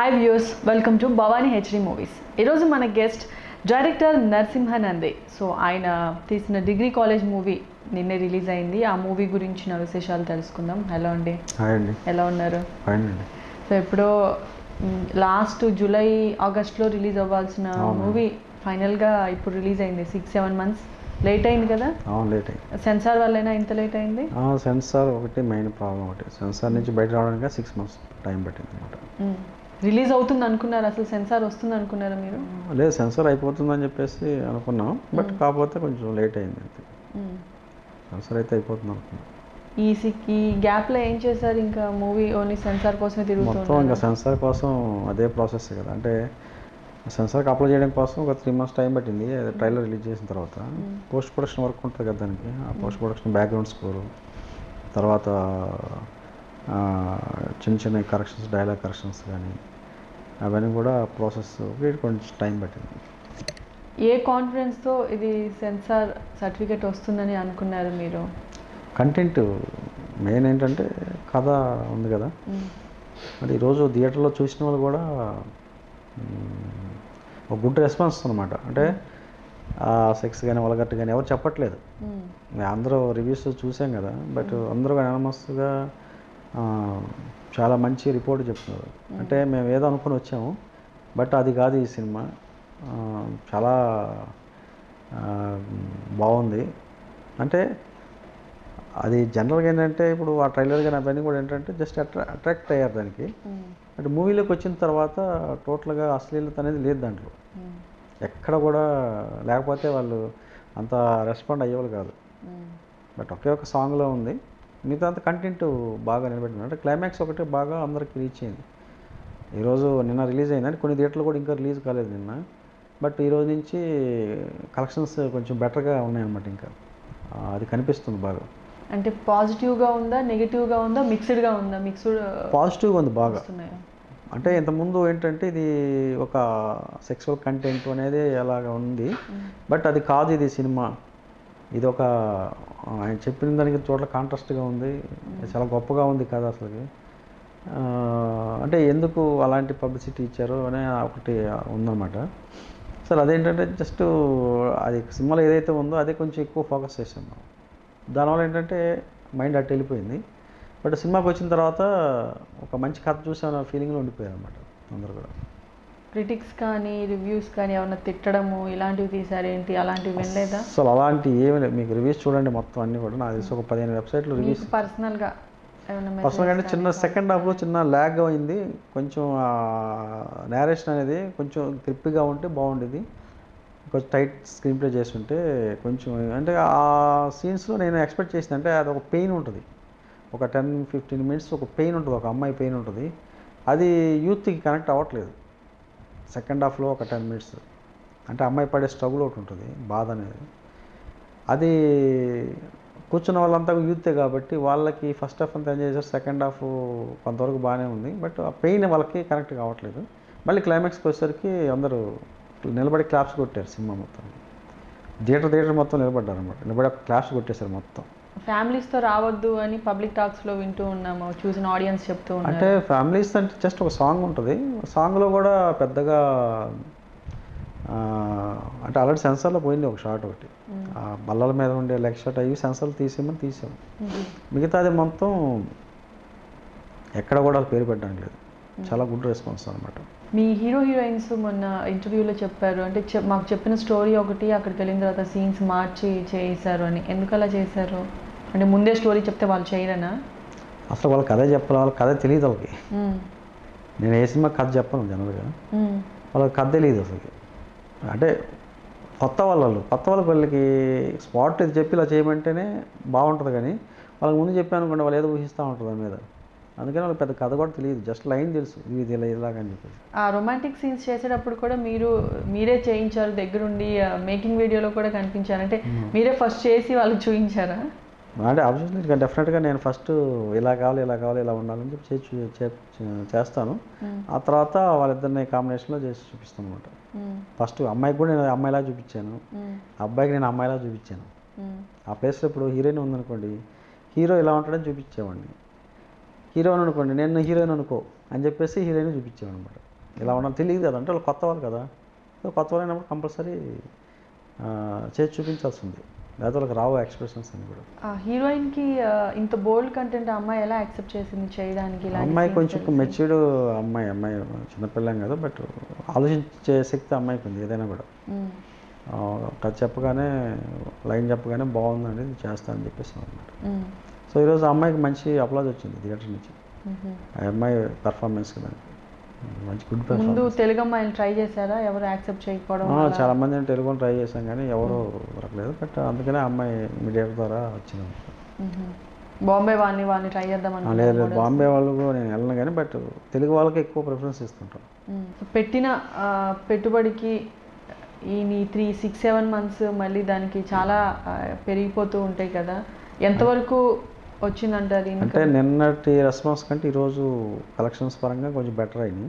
Hi views welcome to Bhavani HD movies ఈరోజు మన guest director నరసింహానందే సో ఆయన తీసిన డిగ్రీ కాలేజ్ మూవీ నిన్నే రిలీజ్ అయింది ఆ మూవీ గురించిన విశేషాలు తెలుసుకుందాం హలో అండి హాయ్ అండి ఎలా ఉన్నారు ఫైన్ అండి సో ఎప్పుడో లాస్ట్ జూలై ఆగస్ట్లో రిలీజ్ అవ్వాల్సిన అవును. మూవీ ఫైనల్గా ఇప్పుడు రిలీజ్ అయింది సిక్స్ సెవెన్ మంత్స్ లేట్ అయింది కదా అవును లేట్ అయింది సెన్సార్ వల్లైనా ఇంత లేట్ అయింది సెన్సార్ ఒకటి మెయిన్ ప్రాబ్లం ఒకటి సెన్సార్ నుంచి బయట రావడానికి సిక్స్ మంత్స్ టైం పట్టింది అనమాట రిలీజ్ అవుతుంది అనుకున్నారు అసలు సెన్సార్ వస్తుంది అనుకున్నారా మీరు లేదు సెన్సార్ అయిపోతుందని చెప్పేసి అనుకున్నాం బట్ కాకపోతే కొంచెం లేట్ అయింది అంతే మ్మ్. సెన్సార్ అయితే అయిపోతుంది అనుకున్నాం ఈ సి- ఈ గ్యాప్లో ఏం చేశారు ఇంకా మూవీ ఓన్లీ సెన్సార్ కోసమే మొత్తం ఇంకా తిరుగుతున్నారు సెన్సార్ కోసం అదే ప్రాసెస్ కదా అంటే సెన్సార్కి అప్లై చేయడం కోసం ఒక త్రీ మంత్స్ టైం పట్టింది ట్రైలర్ రిలీజ్ చేసిన తర్వాత పోస్ట్ ప్రొడక్షన్ వర్క్ ఉంటుంది కదా దానికి ఆ పోస్ట్ ప్రొడక్షన్ బ్యాక్గ్రౌండ్ స్కోరు తర్వాత ఆ, చిన్న చిన్న కరెక్షన్స్ డైలాగ్ కరెక్షన్స్ కానీ అవన్నీ కూడా ప్రాసెస్ కొంచెం టైం పట్టింది ఏ కాన్ఫిడెన్స్తో ఇది సెన్సార్ సర్టిఫికేట్ వస్తుందని అనుకున్నారు మీరు కంటెంట్ మెయిన్ ఏంటంటే కథ ఉంది కదా మ్మ్. అది ఈరోజు థియేటర్లో చూసిన వాళ్ళు కూడా మ్, ఒక గుడ్ రెస్పాన్స్ అనమాట అంటే సెక్స్ కానీ వలగట్టు కానీ ఎవరు చెప్పట్లేదు మ్మ్. మేము అందరూ రివ్యూస్ చూసాం కదా బట్ అందరూ అనమస్గా చాలా మంచి రిపోర్ట్ చెప్తున్నారు అంటే మేము ఏదో అనుకుని వచ్చాము బట్ అది కాదు ఈ సినిమా ఆ, చాలా ఆ, బాగుంది అంటే అది జనరల్గా ఏంటంటే ఇప్పుడు ఆ ట్రైలర్ కానీ అవన్నీ కూడా ఏంటంటే జస్ట్ అట్రా అట్రాక్ట్ అయ్యారు దానికి మ్మ్. అంటే మూవీలోకి వచ్చిన తర్వాత టోటల్గా అశ్లీలత అనేది లేదు దాంట్లో మ్మ్. ఎక్కడ కూడా లేకపోతే వాళ్ళు అంత రెస్పాండ్ అయ్యేవాళ్ళు కాదు మ్మ్. బట్ ఒకే ఒక సాంగ్లో ఉంది మిగతా అంత కంటెంట్ బాగా నిలబెట్టింది అంటే క్లైమాక్స్ ఒకటి బాగా అందరికి రీచ్ అయింది ఈరోజు నిన్న రిలీజ్ అయింది అంటే కొన్ని థియేటర్లు కూడా ఇంకా రిలీజ్ కాలేదు నిన్న బట్ ఈరోజు నుంచి కలెక్షన్స్ కొంచెం బెటర్గా ఉన్నాయన్నమాట ఇంకా ఆ, అది కనిపిస్తుంది బాగా అంటే పాజిటివ్గా ఉందా నెగిటివ్గా ఉందా మిక్స్డ్గా ఉందా మిక్స్డ్ పాజిటివ్గా ఉంది బాగా వస్తున్నాయా అంటే ఇంతకుముందు ఏంటంటే ఇది ఒక సెక్సువల్ కంటెంట్ అనేది అలాగ ఉంది బట్ అది కాదు ఇది సినిమా ఇది ఒక ఆయన చెప్పిన దానికి చోట్ల కాంట్రాస్ట్గా ఉంది చాలా గొప్పగా ఉంది కదా అసలుకి ఆ, అంటే ఎందుకు అలాంటి పబ్లిసిటీ ఇచ్చారో అనే ఒకటి ఉందన్నమాట సరే అదేంటంటే జస్ట్ అది సినిమాలో ఏదైతే ఉందో అదే కొంచెం ఎక్కువ ఫోకస్ చేసాం మనం దానివల్ల ఏంటంటే మైండ్ అటు వెళ్ళిపోయింది బట్ సినిమాకి వచ్చిన తర్వాత ఒక మంచి కథ చూసాను ఫీలింగ్లో ఉండిపోయారు అనమాట అందరూ కూడా క్రిటిక్స్ కానీ రివ్యూస్ కానీ ఏమన్నా తిట్టడము ఇలాంటివి తీసారేంటి అలాంటివి వినలేదా అసలు అలాంటి ఏమీ లేదు మీకు రివ్యూస్ చూడండి మొత్తం అన్నీ కూడా నాకు తెలిసి ఒక పదిహేను వెబ్సైట్లు రివ్యూస్ మీకు పర్సనల్గా ఏమన్నా పర్సనల్గా అంటే messages చిన్న కానీ సెకండ్ హాఫ్లో చిన్న ల్యాగ్ అయింది కొంచెం నేరేషన్ అనేది కొంచెం గ్రిప్గా ఉంటే బాగుండేది కొంచెం టైట్ స్క్రీన్ ప్లే చేస్తుంటే కొంచెం అంటే ఆ సీన్స్లో నేను ఎక్స్పెక్ట్ చేసింది అంటే అది ఒక పెయిన్ ఉంటుంది ఒక టెన్ ఫిఫ్టీన్ మినిట్స్ ఒక పెయిన్ ఉంటుంది ఒక అమ్మాయి పెయిన్ ఉంటుంది అది యూత్కి కనెక్ట్ అవ్వట్లేదు సెకండ్ హాఫ్లో ఒక టెన్ మినిట్స్ అంటే అమ్మాయి పడే స్ట్రగుల్ ఒకటి ఉంటుంది బాధ అనేది అది కూర్చున్న వాళ్ళంతా యూతే కాబట్టి వాళ్ళకి ఫస్ట్ హాఫ్ అంతా ఎంజాయ్ చేశారు సెకండ్ హాఫ్ కొంతవరకు బాగానే ఉంది బట్ ఆ పెయిన్ వాళ్ళకి కనెక్ట్ కావట్లేదు మళ్ళీ క్లైమాక్స్కి వచ్చేసరికి అందరూ నిలబడి క్లాప్స్ కొట్టారు సినిమా మొత్తం థియేటర్ థియేటర్ మొత్తం నిలబడ్డారు అనమాట నిలబడి క్లాప్స్ కొట్టేశారు మొత్తం ఫ్యామిలీస్తో రావద్దు అని పబ్లిక్ టాక్స్లో వింటూ ఉన్నాము చూసిన ఆడియన్స్ చెప్తూ అంటే ఉన్నారు ఫ్యామిలీస్ అంటే జస్ట్ ఒక సాంగ్ ఉంటుంది సాంగ్లో కూడా పెద్దగా ఆ, అంటే ఆల్రెడీ సెన్సార్లో పోయింది ఒక షాట్ ఒకటి ఆ బల్లల మీద ఉండే లెగ్ షాట్ అవి సెన్సార్లు తీసేయమని తీసాం మిగతాది మొత్తం ఎక్కడ కూడా వాళ్ళ పేరు పెట్టడానికి లేదు చాలా గుడ్ రెస్పాన్స్ అనమాట మీ హీరో హీరోయిన్స్ మొన్న ఇంటర్వ్యూలో చెప్పారు అంటే చెప్- మాకు చెప్పిన స్టోరీ ఒకటి అక్కడికి వెళ్ళిన తర్వాత సీన్స్ మార్చి చేశారు అని ఎందుకు అలా చేశారు అంటే ముందే స్టోరీ చెప్తే వాళ్ళు చేయరనా అసలు వాళ్ళకి కథే చెప్పాలి వాళ్ళకి కథ తెలియదు వాళ్ళకి మ్మ్. నేను ఏ సినిమా కథ చెప్పను జనరల్గా మ్మ్. వాళ్ళకి కథ తెలియదు అసలు అంటే కొత్త వాళ్ళు కొత్త వాళ్ళకి వాళ్ళకి స్పాట్ ఇది చెప్పి ఇలా చేయమంటేనే బాగుంటుంది కానీ వాళ్ళకి ముందు చెప్పాను అనుకోండి వాళ్ళు ఏదో ఊహిస్తూ ఉంటారు దాని మీద అందుకని వాళ్ళకి పెద్ద కథ కూడా తెలియదు జస్ట్ లైన్ తెలుసు ఇది ఇలా ఇలాగని చెప్పేసి ఆ రొమాంటిక్ సీన్స్ చేసేటప్పుడు కూడా మీరు మీరే చేయించారు దగ్గరుండి మేకింగ్ వీడియోలో కూడా కనిపించారు అంటే మీరే ఫస్ట్ చేసి వాళ్ళకి చూపించారా అంటే ఆబ్వియస్లీ డెఫినెట్గా నేను ఫస్ట్ ఇలా కావాలి ఇలా కావాలి ఇలా ఉండాలని చెప్పి చేసి చూ- చే- చే- చేస్తాను మ్మ్. ఆ తర్వాత వాళ్ళిద్దరిని కాంబినేషన్లో చేసి చూపిస్తాను అనమాట మ్మ్. ఫస్ట్ అమ్మాయికి కూడా నేను అమ్మాయిలా చూపించాను మ్మ్. అబ్బాయికి నేను అమ్మాయిలా చూపించాను మ్మ్. ఆ ప్లేస్లో ఇప్పుడు హీరోయిన్ ఉందనుకోండి హీరో ఇలా ఉంటాడని చూపించేవాడిని హీరోయిన్ అనుకోండి నేను హీరోయిన్ అనుకో అని చెప్పేసి హీరోయిన్ చూపించేవాడు అనమాట ఇలా ఉండాలి తెలియదు కదా అంటే వాళ్ళు కొత్త వాళ్ళు కదా సో కొత్త వాళ్ళు అయినప్పుడు కంపల్సరీ చేసి చూపించాల్సి ఉంది లేకపోతే వాళ్ళకి రావు ఎక్స్ప్రెషన్స్ అని కూడా ఆ హీరోయిన్కి ఆ, ఇంత బోల్డ్ కంటెంట్ అమ్మాయి ఎలా యాక్సెప్ట్ చేసింది చేయడానికి ఇలాంటి అమ్మాయి scenes కొంచెం తెలిసి? మెచ్యూర్డ్ అమ్మాయి అమ్మాయి చిన్నపిల్లం కదా బట్ ఆలోచించే శక్తి అమ్మాయికి ఉంది ఏదైనా కూడా మ్మ్. ఆ, కథ చెప్పగానే లైన్ చెప్పగానే బాగుందండి ఇది చేస్తా అని చెప్పేసి అనమాట మ్మ్. సో ఈరోజు ఆ అమ్మాయికి మంచి అప్లాజ్ వచ్చింది థియేటర్ నుంచి మ్మ్. ఆ అమ్మాయి పర్ఫార్మెన్స్ కదా మంచి గుడ్ ముందు పర్ఫార్మెన్స్ తెలుగు అమ్మాయిని ట్రై చేశారా ఎవరు యాక్సెప్ట్ చేయకపోవడం వల్ల? చాలా మంది తెలుగు ట్రై చేశాం కానీ ఎవరు దొరకలేదు బట్ అందుకనే ఆ అమ్మాయి మీడియా ద్వారా వచ్చింది మ్మ్. బాంబే వాళ్ళని వాళ్ళని ట్రై చేద్దాం ఆ, అనుకున్నారా లేదు లేదు models? బాంబే వాళ్ళు కూడా నేను వెళ్ళను కానీ బట్ తెలుగు వాళ్ళకి ఎక్కువ ప్రిఫరెన్స్ ఇస్తుంటాం మ్మ్. పెట్టిన ఆ, పెట్టుబడికి ఈ నీ త్రీ సిక్స్ సెవెన్ మంత్స్ మళ్ళీ దానికి చాలా ఆ, పెరిగిపోతూ ఉంటాయి కదా ఎంతవరకు వచ్చిందంటారు అంటే ఇన్కమ్ నిన్నటి రెస్పాన్స్ కంటే ఈరోజు కలెక్షన్స్ పరంగా కొంచెం బెటర్ అయినాయి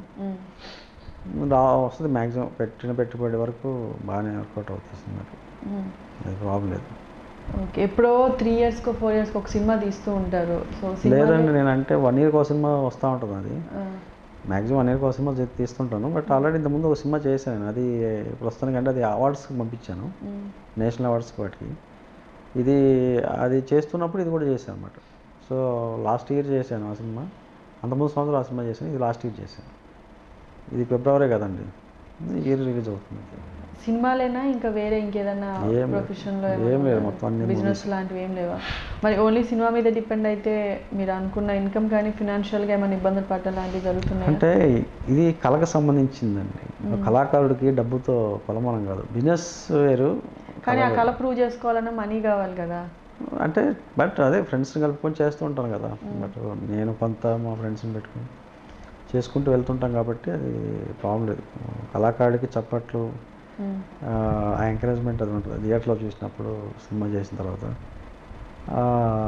రా వస్తుంది మ్యాక్సిమం పెట్టిన పెట్టుబడి వరకు బాగానే వర్కౌట్ అవుతుంది నాకు అది ప్రాబ్లం లేదు ఓకే ఎప్పుడో త్రీ ఇయర్స్కో ఫోర్ ఇయర్స్కి ఒక సినిమా తీస్తూ ఉంటారు సో సినిమా లేదండి నేను అంటే వన్ ఇయర్కి ఒక సినిమా వస్తూ ఉంటుంది అది మ్యాక్సిమం వన్ ఇయర్కి ఒక సినిమా చే- తీస్తుంటాను బట్ ఆల్రెడీ ఇంతకుముందు ఒక సినిమా చేశాను అది ప్రస్తుతానికి అంటే అది అవార్డ్స్కి పంపించాను నేషనల్ అవార్డ్స్కి వాటికి ఇది అది చేస్తున్నప్పుడు ఇది కూడా చేశాను అనమాట సో లాస్ట్ ఇయర్ చేశాను ఆ సినిమా అంతకుముందు సంవత్సరం ఆ సినిమా చేశాను ఇది లాస్ట్ ఇయర్ చేశాను ఇది ఫిబ్రవరి కదండి ఇయర్ రిలీజ్ అవుతుంది సినిమాలేనా ఇంకా వేరే ఇంకేదైనా ఏం లేదు. ప్రొఫెషన్లో ఏం లేదు, మొత్తం అన్ని బిజినెస్ లాంటివి ఏం లేవా మరి ఓన్లీ సినిమా మీద డిపెండ్ అయితే మీరు అనుకున్న ఇన్కమ్ కానీ ఫినాన్షియల్గా ఏమైనా ఇబ్బందులు పడటం లాంటివి జరుగుతున్నాయి అంటే ఇది కళకు సంబంధించిందండి ఒక కళాకారుడికి డబ్బుతో కొలమానం కాదు బిజినెస్ వేరు కానీ ఆ కళ ప్రూవ్ చేసుకోవాలన్నా మనీ కావాలి కదా అంటే బట్ అదే ఫ్రెండ్స్ని కలుపుకొని చేస్తూ ఉంటాను కదా బట్ నేను కొంత మా ఫ్రెండ్స్ని పెట్టుకొని చేసుకుంటూ వెళ్తుంటాం కాబట్టి అది ప్రాబ్లం లేదు కళాకారుడికి చప్పట్లు మ్మ్. ఆ, ఆ ఎంకరేజ్మెంట్ అది ఉంటుంది థియేటర్లో చూసినప్పుడు సినిమా చేసిన తర్వాత ఆ,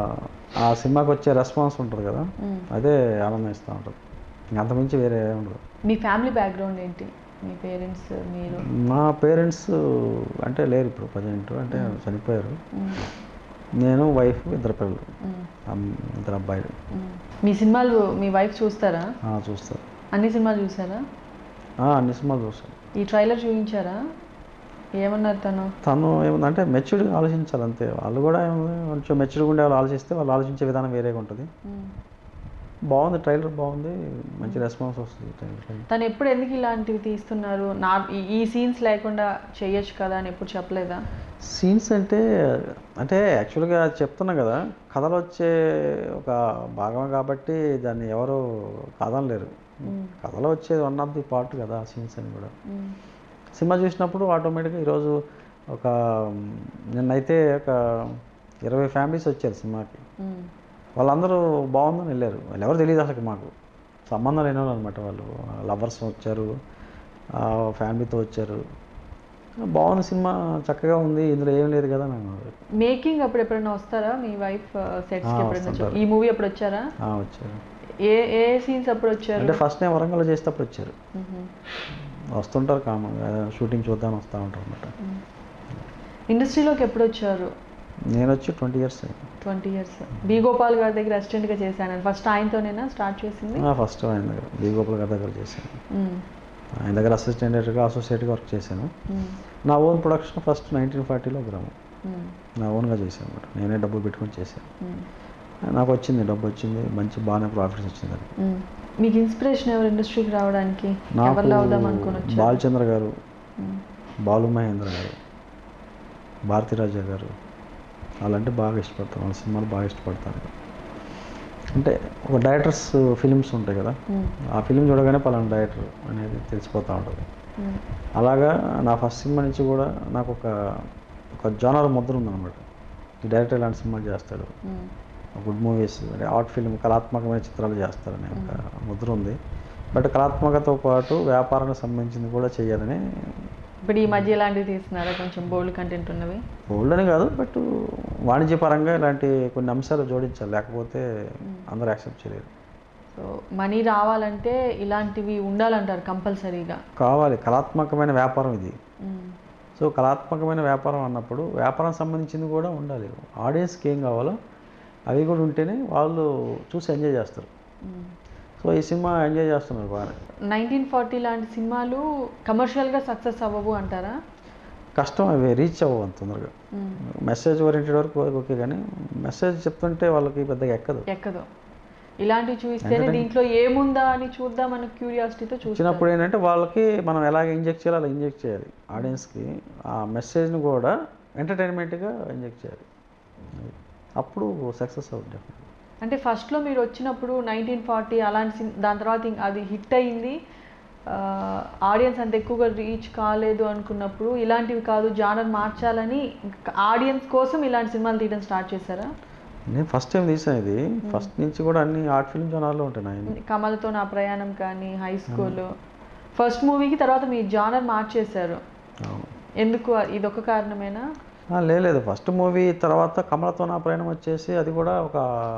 ఆ సినిమాకి వచ్చే రెస్పాన్స్ ఉంటుంది కదా మ్మ్. అదే ఆనందం ఇస్తూ ఉంటుంది ఇంక అంతమించి వేరే ఏం ఉండదు మీ ఫ్యామిలీ బ్యాక్గ్రౌండ్ ఏంటి మీ పేరెంట్స్ మీరు మా పేరెంట్స్ అంటే లేరు ఇప్పుడు ప్రజెంట్ అంటే చనిపోయారు మ్మ్. నేను వైఫ్ ఇద్దరు పిల్లలు మ్మ్. అమ్- ఇద్దరు అబ్బాయిలు మ్మ్. మీ సినిమాలు మీ వైఫ్ చూస్తారా ఆ, చూస్తారు అన్ని సినిమాలు చూసారా ఆ, అన్ని సినిమాలు చూస్తారు ఈ ట్రైలర్ చూపించారా ఏమన్నారు తను తను ఏముందంటే మెచ్యూర్డ్గా ఆలోచించాలి అంతే వాళ్ళు కూడా ఏముంది కొంచెం మెచ్యూర్డ్గా ఉండే వాళ్ళు ఆలోచిస్తే వాళ్ళు ఆలోచించే విధానం వేరేగా ఉంటుంది మ్మ్. బాగుంది ట్రైలర్ బాగుంది మంచి రెస్పాన్స్ వస్తుంది ట్రైలర్ తను ఎప్పుడు ఎందుకు ఇలాంటివి తీస్తున్నారు నా ఈ- ఈ సీన్స్ లేకుండా చేయొచ్చు కదా అని ఎప్పుడు చెప్పలేదా సీన్స్ అంటే అంటే యాక్చువల్గా చెప్తున్నా కదా కథలు వచ్చే ఒక భాగం కాబట్టి దాన్ని ఎవరు కాదనలేరు మ్మ్. కథలో వచ్చేది వన్ ఆఫ్ ది పార్ట్ కదా సీన్స్ అని కూడా మ్మ్. సినిమా చూసినప్పుడు ఆటోమేటిక్గా ఈరోజు ఒక మ్, నిన్నైతే ఒక ఇరవై ఫ్యామిలీస్ వచ్చారు సినిమాకి మ్మ్. వాళ్ళందరూ బాగుందని వెళ్ళారు వాళ్ళు ఎవరు తెలియదు అసలు మాకు సంబంధం లేని వాళ్ళు అనమాట వాళ్ళు లవర్స్ వచ్చారు ఆ, ఫ్యామిలీతో వచ్చారు బాగుంది సినిమా చక్కగా ఉంది ఇందులో ఏం లేదు కదా నేను మేకింగ్ అప్పుడు ఎప్పుడైనా వస్తారా మీ వైఫ్ సెట్స్ ఆ, కి ఎప్పుడైనా వస్తుంటారు. చూ- ఈ మూవీ ఎప్పుడు వచ్చారా ఆ, వచ్చారు ఏ ఏ సీన్స్ అప్పుడు వచ్చారు అంటే ఫస్ట్ నేను వరంగల్ చేసేటప్పుడు వచ్చారు మ్మ్. వస్తుంటారు కామన్గా షూటింగ్ చూద్దాం వస్తూ ఉంటారు అనమాట ఇండస్ట్రీలోకి ఎప్పుడు వచ్చారు నేను వచ్చి ట్వంటీ ఇయర్స్ అయింది ట్వంటీ ఇయర్స్ బి గోపాల్ గారి దగ్గర అసిస్టెంట్గా చేశాను ఫస్ట్ ఆయనతోనేనా స్టార్ట్ చేసింది ఫస్ట్ ఆయన దగ్గర బి గోపాల్ గారి దగ్గర చేశాను మ్మ్. ఆయన దగ్గర అసిస్టెంట్ డైరెక్టర్గా అసోసియేట్గా వర్క్ చేశాను మ్మ్. నా ఓన్ ప్రొడక్షన్ ఫస్ట్ నైన్టీన్ ఫార్టీలో గ్రామం మ్మ్. నా ఓన్గా చేశాను అనమాట నేనే డబ్బులు పెట్టుకొని చేశాను మ్మ్. నాకు వచ్చింది డబ్బు వచ్చింది మంచి బాగానే ప్రాఫిట్స్ వచ్చింది అది మ్మ్. మీకు ఇన్స్పిరేషన్ ఎవరు ఇండస్ట్రీకి రావడానికి నాకు ఎవరిలో అవుదాం అనుకుని వచ్చారు బాలచంద్ర గారు మ్మ్. బాలు మహేంద్ర గారు భారతీరాజా గారు వాళ్ళంటే బాగా ఇష్టపడతాను వాళ్ళ సినిమాలు బాగా ఇష్టపడతాను అంటే ఒక డైరెక్టర్స్ ఫిలిమ్స్ ఉంటాయి కదా మ్మ్. ఆ ఫిలిం చూడగానే పలానా డైరెక్టర్ అనేది తెలిసిపోతూ ఉంటుంది మ్మ్. అలాగా నా ఫస్ట్ సినిమా నుంచి కూడా నాకు ఒక ఒక జోనర్ ముద్ర ఉందన్నమాట ఈ డైరెక్టర్ ఇలాంటి సినిమాలు చేస్తాడు మ్మ్. గుడ్ మూవీస్ అంటే ఆర్ట్ ఫిల్మ్ కళాత్మకమైన చిత్రాలు చేస్తారనే ఒక ముద్ర ఉంది బట్ కళాత్మకతో పాటు వ్యాపారానికి సంబంధించింది కూడా చేయాలని ఇప్పుడు ఈ మధ్య ఇలాంటివి తీస్తున్నారా కొంచెం బోల్డ్ కంటెంట్ ఉన్నవి ఓల్డ్ అని కాదు బట్ వాణిజ్యపరంగా ఇలాంటి కొన్ని అంశాలు జోడించాలి లేకపోతే అందరూ యాక్సెప్ట్ చేయలేరు సో మనీ రావాలంటే ఇలాంటివి ఉండాలంటారు కంపల్సరీగా కావాలి కళాత్మకమైన వ్యాపారం ఇది మ్మ్. సో కళాత్మకమైన వ్యాపారం అన్నప్పుడు వ్యాపారం సంబంధించింది కూడా ఉండాలి ఆడియన్స్కి ఏం కావాలో అవి కూడా ఉంటేనే వాళ్ళు చూసి ఎంజాయ్ చేస్తారు మ్మ్. సో ఈ సినిమా ఎంజాయ్ చేస్తున్నారు బాగా నైన్టీన్ ఫార్టీ లాంటి సినిమాలు కమర్షియల్గా సక్సెస్ అవ్వవు అంటారా కష్టం అవి రీచ్ అవ్వవు అంత తొందరగా మ్మ్. మెసేజ్ ఓరియంటెడ్ వరకు ఓకే కానీ మెసేజ్ చెప్తుంటే వాళ్ళకి పెద్దగా ఎక్కదు ఎక్కదు ఇలాంటివి చూస్తేనే దీంట్లో ఏముందా అని చూద్దామన్న క్యూరియాసిటీతో చూస్తాం వచ్చినప్పుడు ఏంటంటే వాళ్ళకి మనం ఎలాగ ఇంజెక్ట్ చేయాలి అలా ఇంజెక్ట్ చేయాలి ఆడియన్స్కి ఆ మెసేజ్ని కూడా ఎంటర్టైన్మెంట్గా ఇంజెక్ట్ చేయాలి అది. అప్పుడు సక్సెస్ అవుతుంది definitely. అంటే ఫస్ట్లో మీరు వచ్చినప్పుడు నైన్టీన్ ఫార్టీ అలాంటి సిన్- దాని తర్వాత ఇంక అది హిట్ అయింది ఆడియన్స్ అంత ఎక్కువగా రీచ్ కాలేదు అనుకున్నప్పుడు ఇలాంటివి కాదు జానర్ మార్చాలని ఆడియన్స్ కోసం ఇలాంటి సినిమాలు తీయడం స్టార్ట్ చేశారా నేను ఫస్ట్ టైం తీసాను ఇది ఫస్ట్ నుంచి కూడా అన్ని ఆర్ట్ ఫిల్మ్ జనాల్లో ఉంటాయి నా కమలతో నా ప్రయాణం కానీ హై స్కూల్ ఫస్ట్ మూవీకి తర్వాత మీ జానర్ మార్చేశారు అవును ఎందుకు ఇదొక కారణమేనా ఆ, లే- లేదు ఫస్ట్ మూవీ తర్వాత కమలతో నా ప్రయాణం వచ్చేసి అది కూడా ఒక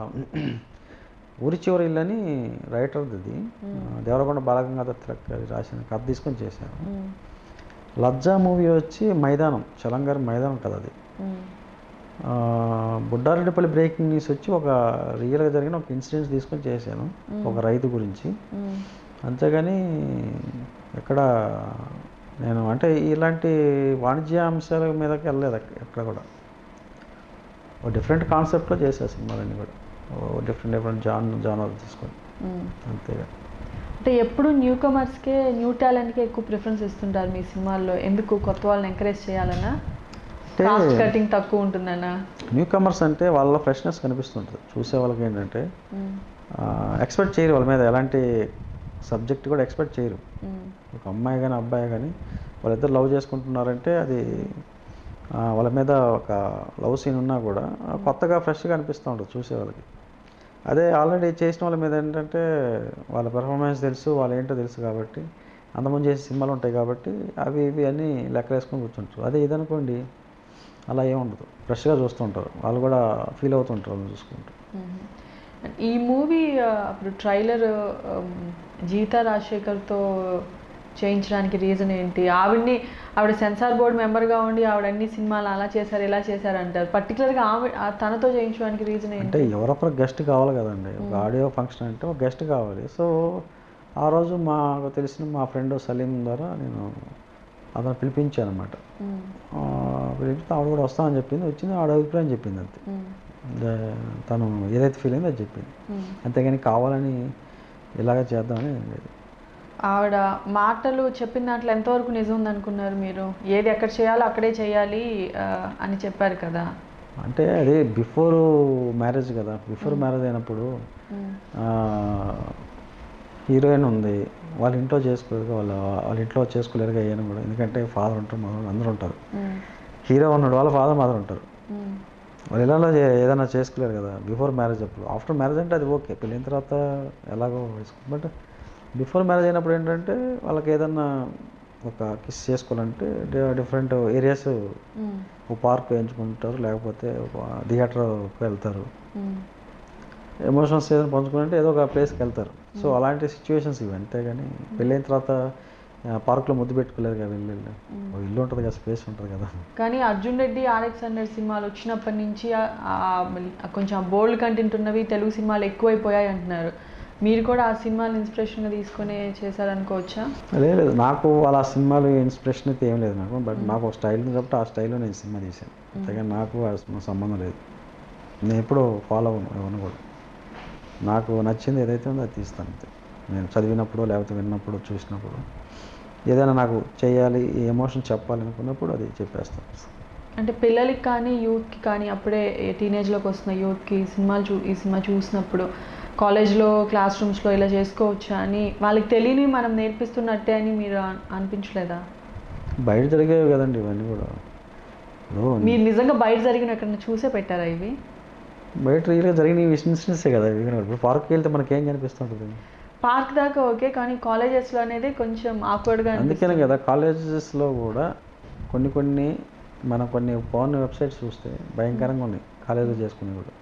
ఊరి చివరి ఇల్లు అని రైటర్ది ఇది ఆ, దేవరకొండ బాలగంగాధర్ తిలక్ గారు రాసిన కథ తీసుకొని చేశాను మ్మ్. లజ్జా మూవీ వచ్చి మైదానం చలంగారి మైదానం కదా అది మ్మ్. ఆ, బుడ్డారెడ్డిపల్లి బ్రేకింగ్ న్యూస్ వచ్చి ఒక రియల్గా జరిగిన ఒక ఇన్సిడెంట్స్ తీసుకొని చేశాను ఒక రైతు గురించి మ్మ్. అంతేగాని ఎక్కడ నేను అంటే ఇలాంటి వాణిజ్య అంశాల మీదకి వెళ్ళలేదు ఎక్క- ఎక్కడ కూడా ఒక డిఫరెంట్ కాన్సెప్ట్లో చేసా సినిమాలన్నీ కూడా డిఫరెంట్ డిఫరెంట్ జాన్ జానర్ తీసుకొని మ్మ్. అంతేగా అంటే ఎప్పుడు న్యూ కమర్స్కే న్యూ టాలెంట్కే ఎక్కువ ప్రిఫరెన్స్ ఇస్తుంటారు మీ సినిమాల్లో ఎందుకు కొత్త వాళ్ళని ఎంకరేజ్ చేయాలన్నా అంటే కాస్ట్ కటింగ్ తక్కువ ఉంటుందన్నా న్యూ కమర్స్ అంటే వాళ్ళ ఫ్రెష్నెస్ కనిపిస్తుంటుంది చూసే వాళ్ళకి ఏంటంటే మ్మ్. ఎక్స్పెక్ట్ చేయరు వాళ్ళ మీద ఎలాంటి సబ్జెక్ట్ కూడా ఎక్స్పెక్ట్ చేయరు మ్మ్. ఒక అమ్మాయి కానీ అబ్బాయి కానీ వాళ్ళిద్దరు లవ్ చేసుకుంటున్నారంటే అది ఆ, వాళ్ళ మీద ఒక లవ్ సీన్ ఉన్నా కూడా ఆ, కొత్తగా ఫ్రెష్గా అనిపిస్తూ ఉంటుంది చూసే వాళ్ళకి అదే ఆల్రెడీ చేసిన వాళ్ళ మీద ఏంటంటే వాళ్ళ పెర్ఫార్మెన్స్ తెలుసు వాళ్ళు ఏంటో తెలుసు కాబట్టి అంతమంది చేసే సినిమాలు ఉంటాయి కాబట్టి అవి ఇవి అన్నీ లెక్క వేసుకొని కూర్చుంటారు అదే ఇదనుకోండి అలా ఏముండదు ఫ్రెష్గా చూస్తుంటారు వాళ్ళు కూడా ఫీల్ అవుతుంటారు వాళ్ళని చూసుకుంటూ మ్మ్. ఈ మూవీ అప్పుడు ట్రైలర్ జీతా రాజశేఖర్తో చేయించడానికి రీజన్ ఏంటి ఆవిడ్ని ఆవిడ సెన్సార్ బోర్డ్ మెంబర్గా ఉండి ఆవిడ అన్ని సినిమాలు అలా చేశారు ఇలా చేశారు అంటారు పర్టికులర్గా ఆమె ఆ తనతో చేయించడానికి రీజన్ ఏంటి అంటే ఎవరొకరు గెస్ట్ కావాలి కదండి ఒక ఆడియో ఫంక్షన్ అంటే ఒక గెస్ట్ కావాలి సో ఆ రోజు మాకు తెలిసిన మా ఫ్రెండ్ సలీం ద్వారా నేను అతను పిలిపించాను అనమాట మ్మ్. పిలిపిస్తే ఆవిడ కూడా వస్తామని చెప్పింది వచ్చింది ఆవిడ అభిప్రాయం చెప్పింది అంతే మ్మ్. దే- తను ఏదైతే ఫీల్ అయిందో అది చెప్పింది మ్మ్. అంతేగాని కావాలని ఇలాగ చేద్దామని ఏం లేదు ఆవిడ మాటలు చెప్పిన దాంట్లో ఎంతవరకు నిజం ఉందనుకున్నారు మీరు ఏది ఎక్కడ చేయాలో అక్కడే చేయాలి ఆ, అని చెప్పారు కదా అంటే అది బిఫోర్ మ్యారేజ్ కదా బిఫోర్ మ్యారేజ్ అయినప్పుడు మ్మ్. హీరోయిన్ ఉంది వాళ్ళ ఇంట్లో చేసుకోలేదు వాళ్ళ వాళ్ళ ఇంట్లో చేసుకోలేరుగా అయ్యాను కూడా ఎందుకంటే ఫాదర్ ఉంటారు మదర్ అందరూ ఉంటారు మ్మ్. హీరో ఉన్నాడు వాళ్ళ ఫాదర్ మదర్ ఉంటారు మ్మ్. వాళ్ళు ఇలా ఏదైనా చేసుకోలేరు కదా బిఫోర్ మ్యారేజ్ అప్పుడు ఆఫ్టర్ మ్యారేజ్ అంటే అది ఓకే పెళ్ళైన తర్వాత ఎలాగో వేసుకో బట్ బిఫోర్ మ్యారేజ్ అయినప్పుడు ఏంటంటే వాళ్ళకి ఏదన్నా ఒక కిస్ చేసుకోవాలంటే డిఫరెంట్ ఏరియాస్ మ్మ్. ఒక పార్క్ ఎంచుకుంటారు లేకపోతే ఒక థియేటర్కి వెళ్తారు మ్మ్. ఎమోషన్స్ ఏదైనా పంచుకుంటే ఏదో ఒక ప్లేస్కి వెళ్తారు సో అలాంటి సిచ్యువేషన్స్ ఇవి అంతేగాని పెళ్ళైన తర్వాత పార్క్లో ముద్దు పెట్టుకోలేరు కదా వెళ్ళి వెళ్ళి. ఓ ఇల్లు ఉంటుంది కదా స్పేస్ ఉంటుంది కదా కానీ అర్జున్ రెడ్డి ఆర్ఎక్స్ హండ్రెడ్ సినిమాలు వచ్చినప్పటి నుంచి ఆ- ఆ మళ్ళీ ఆ కొంచెం బోల్డ్ కంటెంట్ ఉన్నవి తెలుగు సినిమాలు ఎక్కువైపోయాయి అంటున్నారు మీరు కూడా ఆ సినిమాలు ఇన్స్పిరేషన్గా తీసుకొని చేశారనుకోవచ్చా లేదు లేదు నాకు అలా సినిమాలు ఇన్స్పిరేషన్ అయితే ఏం లేదు నాకు బట్ నాకు ఒక స్టైల్ ఉంది కాబట్టి ఆ స్టైల్లో నేను సినిమా తీశాను అంతేగాని నాకు ఆ సినిమా సంబంధం లేదు నేను ఎప్పుడూ ఫాలో అవ్వను ఎవరిని కూడా నాకు నచ్చింది ఏదైతే ఉందో అది తీస్తాను అంతే నేను చదివినప్పుడు లేకపోతే విన్నప్పుడు చూసినప్పుడు ఏదైనా నాకు చేయాలి ఈ ఎమోషన్ చెప్పాలి అనుకున్నప్పుడు అది చెప్పేస్తాను అంటే పిల్లలకి కానీ యూత్కి కానీ అప్పుడే టీనేజ్లోకి వస్తున్న యూత్కి సినిమాలు చూ ఈ సినిమా చూసినప్పుడు కాలేజ్లో క్లాస్ రూమ్స్లో ఇలా చేసుకోవచ్చా అని వాళ్ళకి తెలియని మనం నేర్పిస్తున్నట్టే అని మీరు అన్- అనిపించలేదా బయట జరిగేవి కదండి ఇవన్నీ కూడా ఇప్పుడు మీరు నిజంగా బయట జరిగిన ఎక్కడైనా చూసే పెట్టారా ఇవి బయట రియల్గా జరిగిన ఇన్సిడెంట్సే కదా ఇవి కూడా. ఇప్పుడు పార్క్కి వెళ్తే మనకి ఏం కనిపిస్తుంటుంది పార్క్ దాకా ఓకే కానీ కాలేజెస్లో అనేది కొంచెం ఆక్వర్డ్గా అందుకనే కదా కాలేజెస్లో కూడా కొన్ని కొన్ని మనం కొన్ని ఫోన్ వెబ్సైట్స్ చూస్తే భయంకరంగా ఉన్నాయి కాలేజీలో చేసుకునేవి కూడా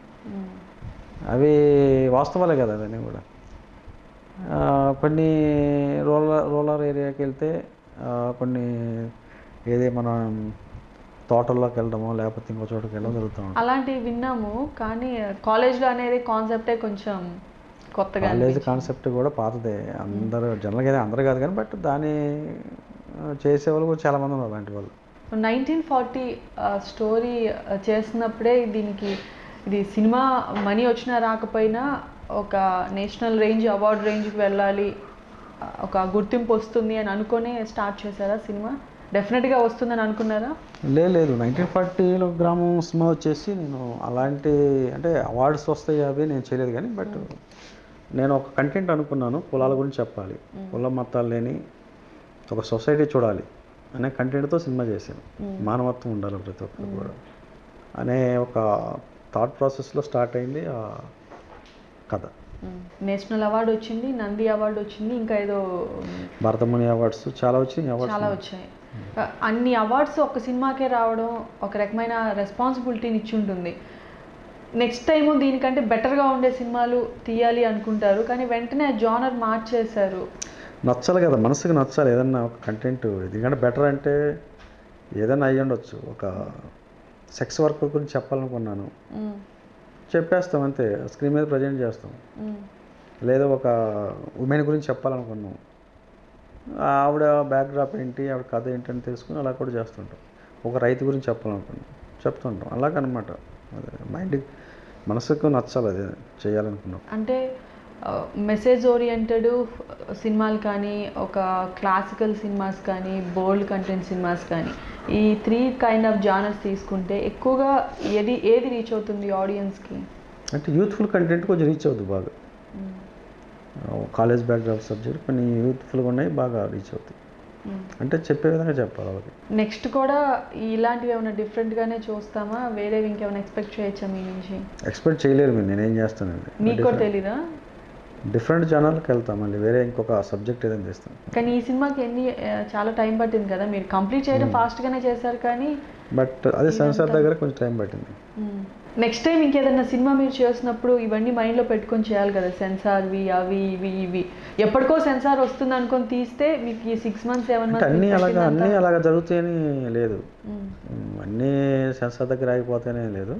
అవి వాస్తవాలే కదా అవన్నీ కూడా ఆ, కొన్ని రూరల్ రూరల్ ఏరియాకి వెళ్తే ఆ, కొన్ని ఏది మనం తోటల్లోకి వెళ్ళడమో లేకపోతే ఇంకో చోటుకి వెళ్ళడం జరుగుతూ ఉంటుంది అలాంటివి విన్నాము కానీ కాలేజ్లో అనేది కాన్సెప్టే కొంచెం కొత్తగా కాలేజ్ కాన్సెప్ట్ కూడా పాతదే అందరూ జనరల్గా అయితే అందరూ కాదు కానీ బట్ దాన్ని ఆ, చేసే వాళ్ళు కూడా చాలామంది ఉన్నారు అలాంటి వాళ్ళు నైన్టీన్ ఫార్టీ స్టోరీ చేస్తున్నప్పుడే దీనికి ఇది సినిమా మనీ వచ్చినా రాకపోయినా ఒక నేషనల్ రేంజ్ అవార్డ్ రేంజ్కి వెళ్ళాలి ఆ, ఒక గుర్తింపు వస్తుంది అని అనుకునే స్టార్ట్ చేశారా సినిమా డెఫినెట్గా వస్తుందని అనుకున్నారా లేదు లేదు నైన్టీన్ ఫార్టీలో గ్రామం సినిమా వచ్చేసి నేను అలాంటి అంటే అవార్డ్స్ వస్తాయి అవి నేను చేయలేదు కానీ బట్ నేను ఒక కంటెంట్ అనుకున్నాను కులాల గురించి చెప్పాలి కుల మతాలు లేని ఒక సొసైటీ చూడాలి అనే కంటెంట్తో సినిమా చేశాను మానవత్వం ఉండాలి ప్రతి ఒక్కరు కూడా అనే ఒక థాట్ ప్రాసెస్లో స్టార్ట్ అయింది ఆ కథ నేషనల్ అవార్డు వచ్చింది నంది అవార్డు వచ్చింది ఇంకా ఏదో మ్, భరతముని అవార్డ్స్ చాలా వచ్చినాయి అవార్డ్స్ చాలా వచ్చాయి ఆ, అన్ని అవార్డ్స్ ఒక సినిమాకే రావడం ఒక రకమైన రెస్పాన్సిబిలిటీని ఇచ్చి ఉంటుంది నెక్స్ట్ టైం దీనికంటే బెటర్గా ఉండే సినిమాలు తీయాలి అనుకుంటారు కానీ వెంటనే జానర్ మార్చేశారు నచ్చాలి కదా మనసుకి నచ్చాలి ఏదన్నా ఒక కంటెంట్ ఎందుకంటే బెటర్ అంటే ఏదైనా అయ్యి ఉండొచ్చు ఒక సెక్స్ వర్కర్ గురించి చెప్పాలనుకున్నాను మ్, చెప్పేస్తాం అంతే స్క్రీన్ మీద ప్రజెంట్ చేస్తాం మ్, లేదా ఒక ఉమెన్ గురించి చెప్పాలనుకున్నాం ఆవిడ బ్యాక్డ్రాప్ ఏంటి ఆవిడ కథ ఏంటని తెలుసుకుని అలా కూడా చేస్తుంటాం ఒక రైతు గురించి చెప్పాలనుకున్నాం చెప్తుంటాం అలాగనమాట అదే మైండ్కి మనసుకు నచ్చాలి అదే చేయాలనుకున్నప్పుడు అంటే మెసేజ్ ఓరియంటెడ్ సినిమాలు కానీ ఒక క్లాసికల్ సినిమాస్ కానీ బోల్డ్ కంటెంట్ సినిమాస్ కానీ ఈ త్రీ కైండ్ ఆఫ్ జానర్స్ తీసుకుంటే ఎక్కువగా ఏది ఏది రీచ్ అవుతుంది ఆడియన్స్కి అంటే యూత్ఫుల్ కంటెంట్ కొంచెం రీచ్ అవుతుంది బాగా కాలేజ్ బ్యాక్డ్రాప్ సబ్జెక్ట్ కొన్ని యూత్ఫుల్గా ఉన్నాయి బాగా రీచ్ అవుతాయి అంటే చెప్పే విధంగా చెప్పాలి వాళ్ళకి నెక్స్ట్ కూడా ఇలాంటివి ఏమైనా డిఫరెంట్గానే చూస్తామా వేరేవి ఇంకేమైనా ఎక్స్పెక్ట్ చేయొచ్చా మీ నుంచి ఎక్స్పెక్ట్ చేయలేరు మీరు నేనేం చేస్తానండి మీకు కూడా తెలీదా డిఫరెంట్ ఛానల్కి వెళ్తాం మళ్ళీ వేరే ఇంకొక సబ్జెక్ట్ ఏదైనా చేస్తాం కానీ ఈ సినిమాకి ఎన్ని ఆ, చాలా టైం పట్టింది కదా మీరు కంప్లీట్ చేయడం ఫాస్ట్గానే చేశారు కానీ బట్ అదే సెన్సార్ దగ్గర కొంచెం టైం పట్టింది నెక్స్ట్ టైం ఇంకేదైనా సినిమా మీరు చేసినప్పుడు ఇవన్నీ మైండ్లో పెట్టుకొని చేయాలి కదా సెన్సార్వి అవి ఇవి ఇవి ఎప్పటికో సెన్సార్ వస్తుంది అనుకొని తీస్తే మీకు ఈ సిక్స్ మంత్స్ సెవెన్ అంటే అన్నీ మంత్స్ అలాగా అన్నీ అలాగా జరుగుతాయని లేదు ఉమ్, అన్నీ సెన్సార్ దగ్గర ఆగిపోతాయనే లేదు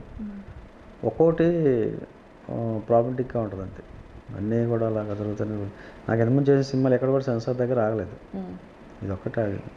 ఒక్కోటి ప్రాబ్లమ్టిక్గా ఉంటుంది అంతే అన్నీ కూడా అలాగా జరుగుతూనే ఉంది. నాకు ఎంతమంది చేసిన సినిమాలు ఎక్కడ కూడా సెన్సార్ దగ్గర ఆగలేదు ఇది ఒక్కటే ఆగింది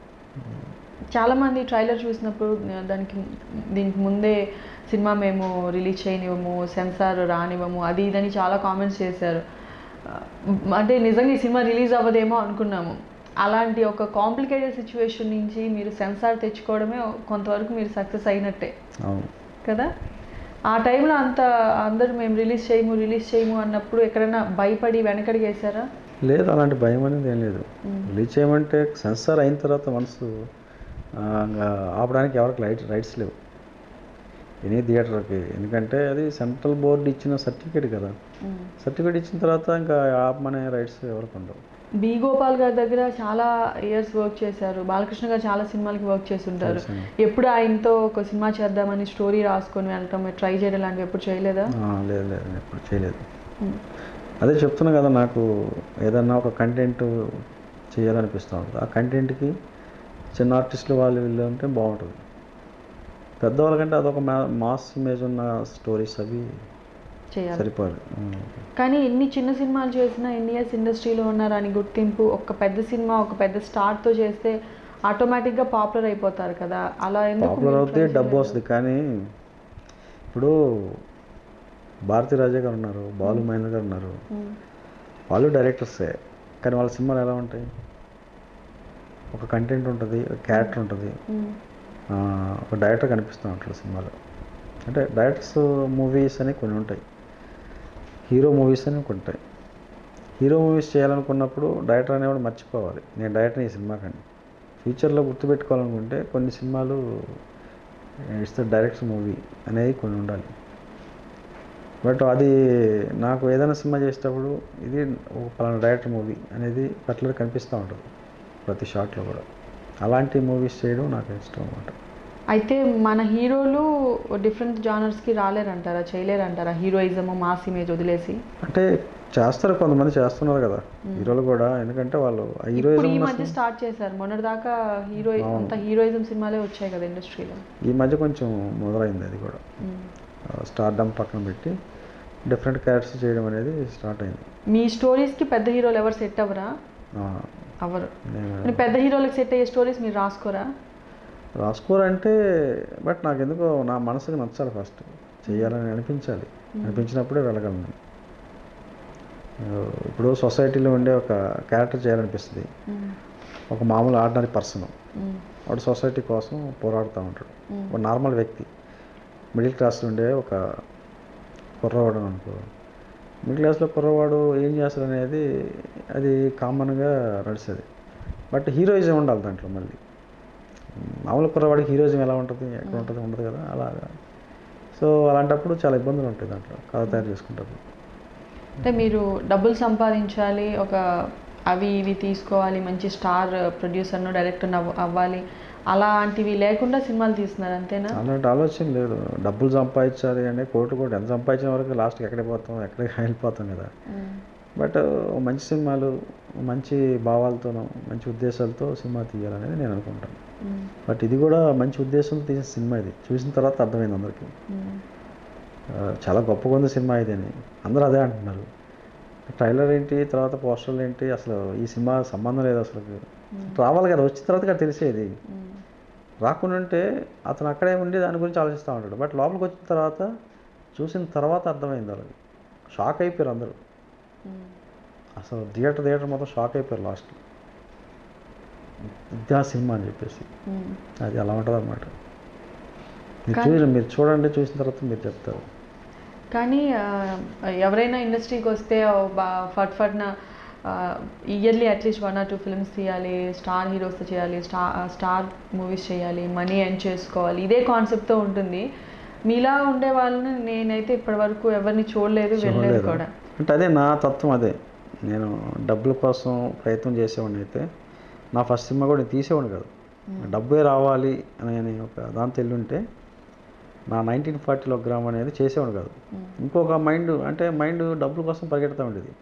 చాలా మంది ట్రైలర్ చూసినప్పుడు ఆ, దానికి దీనికి ముందే సినిమా మేము రిలీజ్ చేయనివ్వము సెన్సార్ రానివ్వము అది ఇదని చాలా కామెంట్స్ చేశారు ఆ, అంటే నిజంగా ఈ సినిమా రిలీజ్ అవ్వదేమో అనుకున్నాము అలాంటి ఒక కాంప్లికేటెడ్ సిచ్యువేషన్ నుంచి మీరు సెన్సార్ తెచ్చుకోవడమే కొంతవరకు మీరు సక్సెస్ అయినట్టే అవును కదా ఆ టైంలో అంత అందరూ మేము రిలీజ్ చేయము రిలీజ్ చేయము అన్నప్పుడు ఎక్కడైనా భయపడి వెనకడికి వేసారా లేదు అలాంటి భయం అనేది ఏం లేదు రిలీజ్ చేయమంటే సెన్సార్ అయిన తర్వాత మనసు ఆ, ఇంకా ఆపడానికి ఎవరికి లైట్ రైట్స్ లేవు ఎనీ థియేటర్కి ఎందుకంటే అది సెంట్రల్ బోర్డు ఇచ్చిన సర్టిఫికేట్ కదా సర్టిఫికేట్ ఇచ్చిన తర్వాత ఇంకా ఆపమనే రైట్స్ ఎవరికి ఉండవు బి గోపాల్ గారి దగ్గర చాలా ఇయర్స్ వర్క్ చేశారు బాలకృష్ణ గారు చాలా సినిమాలకి వర్క్ చేసి ఉంటారు తెలుసు. ఎప్పుడు ఆయనతో ఒక సినిమా చేద్దామని స్టోరీ రాసుకొని వెళ్ళటం ట్రై చేయడం లాంటివి ఎప్పుడు చేయలేదా ఆ, లేదు లేదు నేను ఎప్పుడు చేయలేదు అదే చెప్తున్నా కదా నాకు ఏదన్నా ఒక కంటెంట్ చేయాలనిపిస్తూ ఉంటుంది ఆ కంటెంట్కి చిన్న ఆర్టిస్టులు వాళ్ళు వీళ్ళు ఉంటే బాగుంటుంది పెద్దవాళ్ళకంటే అదొక మా మాస్ ఇమేజ్ ఉన్న స్టోరీస్ అవి చేయాలి సరిపోదు ఉమ్. కానీ ఎన్ని చిన్న సినిమాలు చేసినా ఎన్ని ఇయర్స్ ఇండస్ట్రీలో ఉన్నారని గుర్తింపు ఒక పెద్ద సినిమా ఒక పెద్ద స్టార్తో చేస్తే ఆటోమేటిక్గా పాపులర్ అయిపోతారు కదా అలా ఎందుకు పాపులర్ మీరు అవుతే try డబ్బు చేయలేదు? వస్తుంది కానీ ఇప్పుడు భారతీ రాజా గారు ఉన్నారు బాలు మహేంద్ర గారు ఉన్నారు ఉమ్, వాళ్ళు డైరెక్టర్సే కానీ వాళ్ళ సినిమాలు ఎలా ఉంటాయి ఒక కంటెంట్ ఉంటుంది ఒక క్యారెక్టర్ ఉంటుంది ఉమ్, ఆ, ఒక డైరెక్టర్ కనిపిస్తూ ఉంటాడు సినిమాలో అంటే డైరెక్టర్స్ మూవీస్ అని కొన్ని ఉంటాయి హీరో మూవీస్ అని కొన్ని ఉంటాయి హీరో మూవీస్ చేయాలనుకున్నప్పుడు డైరెక్టర్ అనేవాడు మర్చిపోవాలి నేను డైరెక్టర్ ఈ సినిమాకండి ఫ్యూచర్లో గుర్తుపెట్టుకోవాలనుకుంటే కొన్ని సినిమాలు ఇట్స్ ద డైరెక్టర్ మూవీ అనేది కొన్ని ఉండాలి బట్ అది నాకు ఏదైనా సినిమా చేసేటప్పుడు ఇది ఒక పలానా డైరెక్టర్ మూవీ అనేది పర్టికులర్ కనిపిస్తూ ఉంటుంది ప్రతి షాట్లో కూడా అలాంటి మూవీస్ చేయడం నాకు ఇష్టం అన్నమాట అయితే మన హీరోలు డిఫరెంట్ జానర్స్కి రాలేరంటారా చేయలేరంటారా హీరోయిజం మాస్ ఇమేజ్ వదిలేసి అంటే చేస్తారు కొంతమంది చేస్తున్నారు కదా హీరోలు కూడా ఎందుకంటే వాళ్ళు ఆ ఇప్పుడు హీరోయిజం ఈ ఉన్న మధ్య స్టార్ట్ చేశారు మొన్నటిదాకా హీరో అంత హీరోయిజం సినిమాలే వచ్చాయి కదా ఇండస్ట్రీలో ఈ మధ్య కొంచెం మొదలైంది అది కూడా స్టార్డమ్ పక్కన పెట్టి డిఫరెంట్ క్యారెక్టర్స్ చేయడం అనేది స్టార్ట్ అయింది మీ స్టోరీస్కి పెద్ద హీరోలు ఎవరు సెట్ అవ్వరా ఆ, అవ్వరు నేను మరి పెద్ద హీరోలకు సెట్ అయ్యే స్టోరీస్ మీరు రాసుకోరా రాసుకోరంటే బట్ నాకు ఎందుకో నా మనసుకు నచ్చాలి ఫస్ట్ చేయాలని అనిపించాలి అనిపించినప్పుడే వెళ్ళగలను ఆ, ఇప్పుడు సొసైటీలో ఉండే ఒక క్యారెక్టర్ చేయాలనిపిస్తుంది ఒక మామూలు ఆర్డినరీ పర్సన్ వాడు సొసైటీ కోసం పోరాడుతూ ఉంటాడు ఒక నార్మల్ వ్యక్తి మిడిల్ క్లాస్లో ఉండే ఒక కుర్రవాడు అని అనుకో మిడిల్ క్లాస్లో కుర్రవాడు ఏం చేస్తాడు అనేది అది కామన్గా నడుస్తుంది బట్ హీరోయిజం ఉండాలి దాంట్లో మళ్ళీ మామూలు కుర్రవాడికి హీరోయిజం ఎలా ఉంటుంది ఎక్కడ ఉంటుంది ఉండదు కదా అలాగా సో అలాంటప్పుడు చాలా ఇబ్బందులు ఉంటాయి దాంట్లో కథ తయారు చేసుకుంటప్పుడు అంటే మీరు డబ్బులు సంపాదించాలి ఒక అవి ఇవి తీసుకోవాలి మంచి స్టార్ ప్రొడ్యూసర్ను డైరెక్టర్ అవ్వాలి అలాంటివి లేకుండా సినిమాలు తీస్తున్నారు అంతేనా అలాంటి ఆలోచన లేదు డబ్బులు సంపాదించాలి అంటే కోట్లు కోట్లు ఎంత సంపాదించిన వరకు లాస్ట్కి ఎక్కడికి పోతాం ఎక్కడికి వెళ్ళిపోతాం కదా బట్ మంచి సినిమాలు మంచి భావాలతోనూ మంచి ఉద్దేశాలతో సినిమా తీయాలనేది నేను అనుకుంటాను బట్ ఇది కూడా మంచి ఉద్దేశంతో తీసిన సినిమా ఇది చూసిన తర్వాత అర్థమైంది అందరికీ ఆ, చాలా గొప్పగా ఉంది సినిమా ఇది అని అందరూ అదే అంటున్నారు ట్రైలర్ ఏంటి తర్వాత పోస్టర్లు ఏంటి అసలు ఈ సినిమా సంబంధం లేదు అసలు రావాలి కదా వచ్చిన తర్వాత కదా తెలిసేది రాకుండా ఉంటే అతను అక్కడే ఉండి దాని గురించి ఆలోచిస్తూ ఉంటాడు బట్ లోపలికి వచ్చిన తర్వాత చూసిన తర్వాత అర్థమైంది వాళ్ళకి షాక్ అయిపోయారు అందరూ అసలు థియేటర్ థియేటర్ మొత్తం షాక్ అయిపోయారు లాస్ట్ ఇదే ఆ సినిమా అని చెప్పేసి అది అలా ఉంటుంది అనమాట మీరు చూసి మీరు చూడండి చూసిన తర్వాత మీరు చెప్తారు కానీ ఆ, ఎవరైనా ఇండస్ట్రీకి వస్తే ఓ బా ఫట్ ఫట్న yearly at least one or two films తీయాలి స్టార్ హీరోస్తో చేయాలి స్టార్ స్టార్ మూవీస్ చేయాలి మనీ ఎర్న్ చేసుకోవాలి ఇదే కాన్సెప్ట్తో ఉంటుంది మీలా ఉండే వాళ్ళని నేనైతే ఇప్పటివరకు ఎవరిని చూడలేదు వినలేదు చూడలేదు. కూడా అంటే అదే నా తత్వం అదే నేను డబ్బుల కోసం ప్రయత్నం చేసేవాడిని అయితే నా ఫస్ట్ సినిమా కూడా నేను తీసేవాడిని కాదు డబ్బే రావాలి అని అని ఒక దాంతో వెళ్ళుంటే నా నైన్టీన్ ఫార్టీలో గ్రామ్ అనేది చేసేవాడు కాదు ఇంకొక మైండ్ అంటే మైండ్ డబ్బుల కోసం పరిగెడతా ఉండేది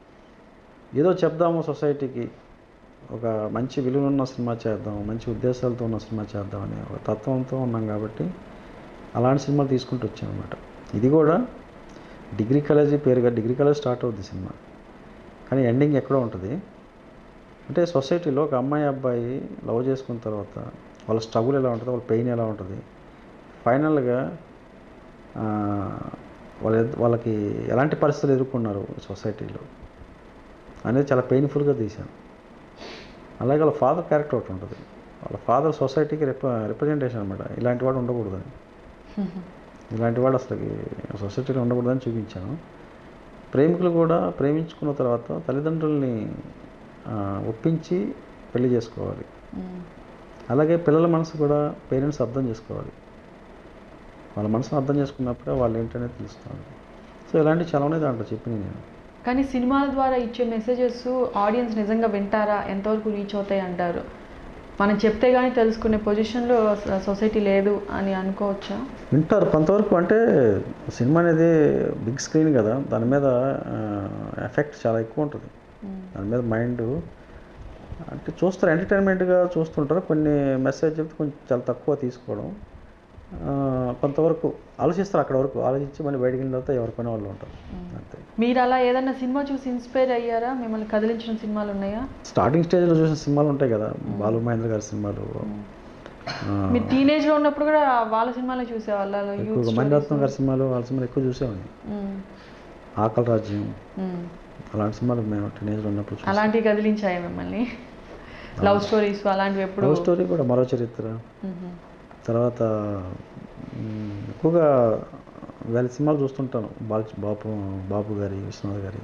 ఏదో చెప్దాము సొసైటీకి ఒక మంచి విలువ ఉన్న సినిమా చేద్దాం మంచి ఉద్దేశాలతో ఉన్న సినిమా చేద్దాం అనే ఒక తత్వంతో ఉన్నాం కాబట్టి అలాంటి సినిమాలు తీసుకుంటూ వచ్చాను అనమాట ఇది కూడా డిగ్రీ కాలేజీ పేరుగా డిగ్రీ కాలేజ్ స్టార్ట్ అవుద్ది సినిమా కానీ ఎండింగ్ ఎక్కడో ఉంటుంది అంటే సొసైటీలో ఒక అమ్మాయి అబ్బాయి లవ్ చేసుకున్న తర్వాత వాళ్ళ స్ట్రగుల్ ఎలా ఉంటుంది వాళ్ళ పెయిన్ ఎలా ఉంటుంది ఫైనల్గా ఆ, వాళ్ళ వాళ్ళకి ఎలాంటి పరిస్థితులు ఎదుర్కొన్నారు సొసైటీలో అనేది చాలా పెయిన్ఫుల్గా తీశాను అలాగే వాళ్ళ ఫాదర్ క్యారెక్టర్ ఒకటి ఉంటుంది వాళ్ళ ఫాదర్ సొసైటీకి రిప రిప్రజెంటేషన్ అనమాట ఇలాంటి వాడు ఉండకూడదని ఇలాంటి వాడు అసలుకి సొసైటీలో ఉండకూడదని చూపించాను ప్రేమికులు కూడా ప్రేమించుకున్న తర్వాత తల్లిదండ్రుల్ని ఆ, ఒప్పించి పెళ్లి చేసుకోవాలి మ్మ్. అలాగే పిల్లల మనసు కూడా పేరెంట్స్ అర్థం చేసుకోవాలి వాళ్ళ మనసును అర్థం చేసుకున్నప్పుడే వాళ్ళు ఏంటనేది తెలుస్తుంది సో ఇలాంటివి చాలా ఉన్నాయి దాంట్లో చెప్పింది నేను కానీ సినిమాల ద్వారా ఇచ్చే మెసేజెస్ ఆడియన్స్ నిజంగా వింటారా ఎంతవరకు రీచ్ అవుతాయి అంటారు మనం చెప్తే కానీ తెలుసుకునే పొజిషన్లో సొసైటీ లేదు అని అనుకోవచ్చా వింటారు కొంతవరకు అంటే సినిమా అనేది బిగ్ స్క్రీన్ కదా దాని మీద ఎఫెక్ట్ చాలా ఎక్కువ ఉంటుంది మ్మ్. దాని మీద మైండ్ అంటే చూస్తారు ఎంటర్టైన్మెంట్గా చూస్తుంటారు కొన్ని మెసేజ్ చెప్తే కొంచెం చాలా తక్కువ తీసుకోవడం ఆ, కొంతవరకు ఆలోచిస్తారు అక్కడ వరకు ఆలోచించి మళ్ళీ బయటికి వెళ్ళిన తర్వాత ఎవరు పని వాళ్ళు ఉంటారు అంతే మీరు అలా ఏదైనా సినిమా చూసి ఇన్స్పైర్ అయ్యారా మిమ్మల్ని కదిలించిన సినిమాలు ఉన్నాయా స్టార్టింగ్ స్టేజ్లో చూసిన సినిమాలు ఉంటాయి కదా బాలు మహేంద్ర గారి సినిమాలు ఆ, మీరు టీనేజ్లో ఉన్నప్పుడు కూడా వాళ్ళ సినిమాలే చూసేవాళ్ళ ఎక్కువగా మణిరత్నం గారి సినిమాలు వాళ్ళ సినిమాలు ఎక్కువ చూసేవాడిని ఆకలి రాజ్యం అలాంటి సినిమాలు మేము టీనేజ్లో ఉన్నప్పుడు చూసాం అలాంటివి కదిలించాయి మిమ్మల్ని లవ్ స్టోరీస్ అలాంటివి ఎప్పుడు లవ్ స్టోరీ కూడా మరో చరిత్ర మ్మ్. తర్వాత మ్, ఎక్కువగా వాళ్ళ సినిమాలు చూస్తుంటాను బాల్ బాపు బాబు గారి విశ్వనాథ్ గారి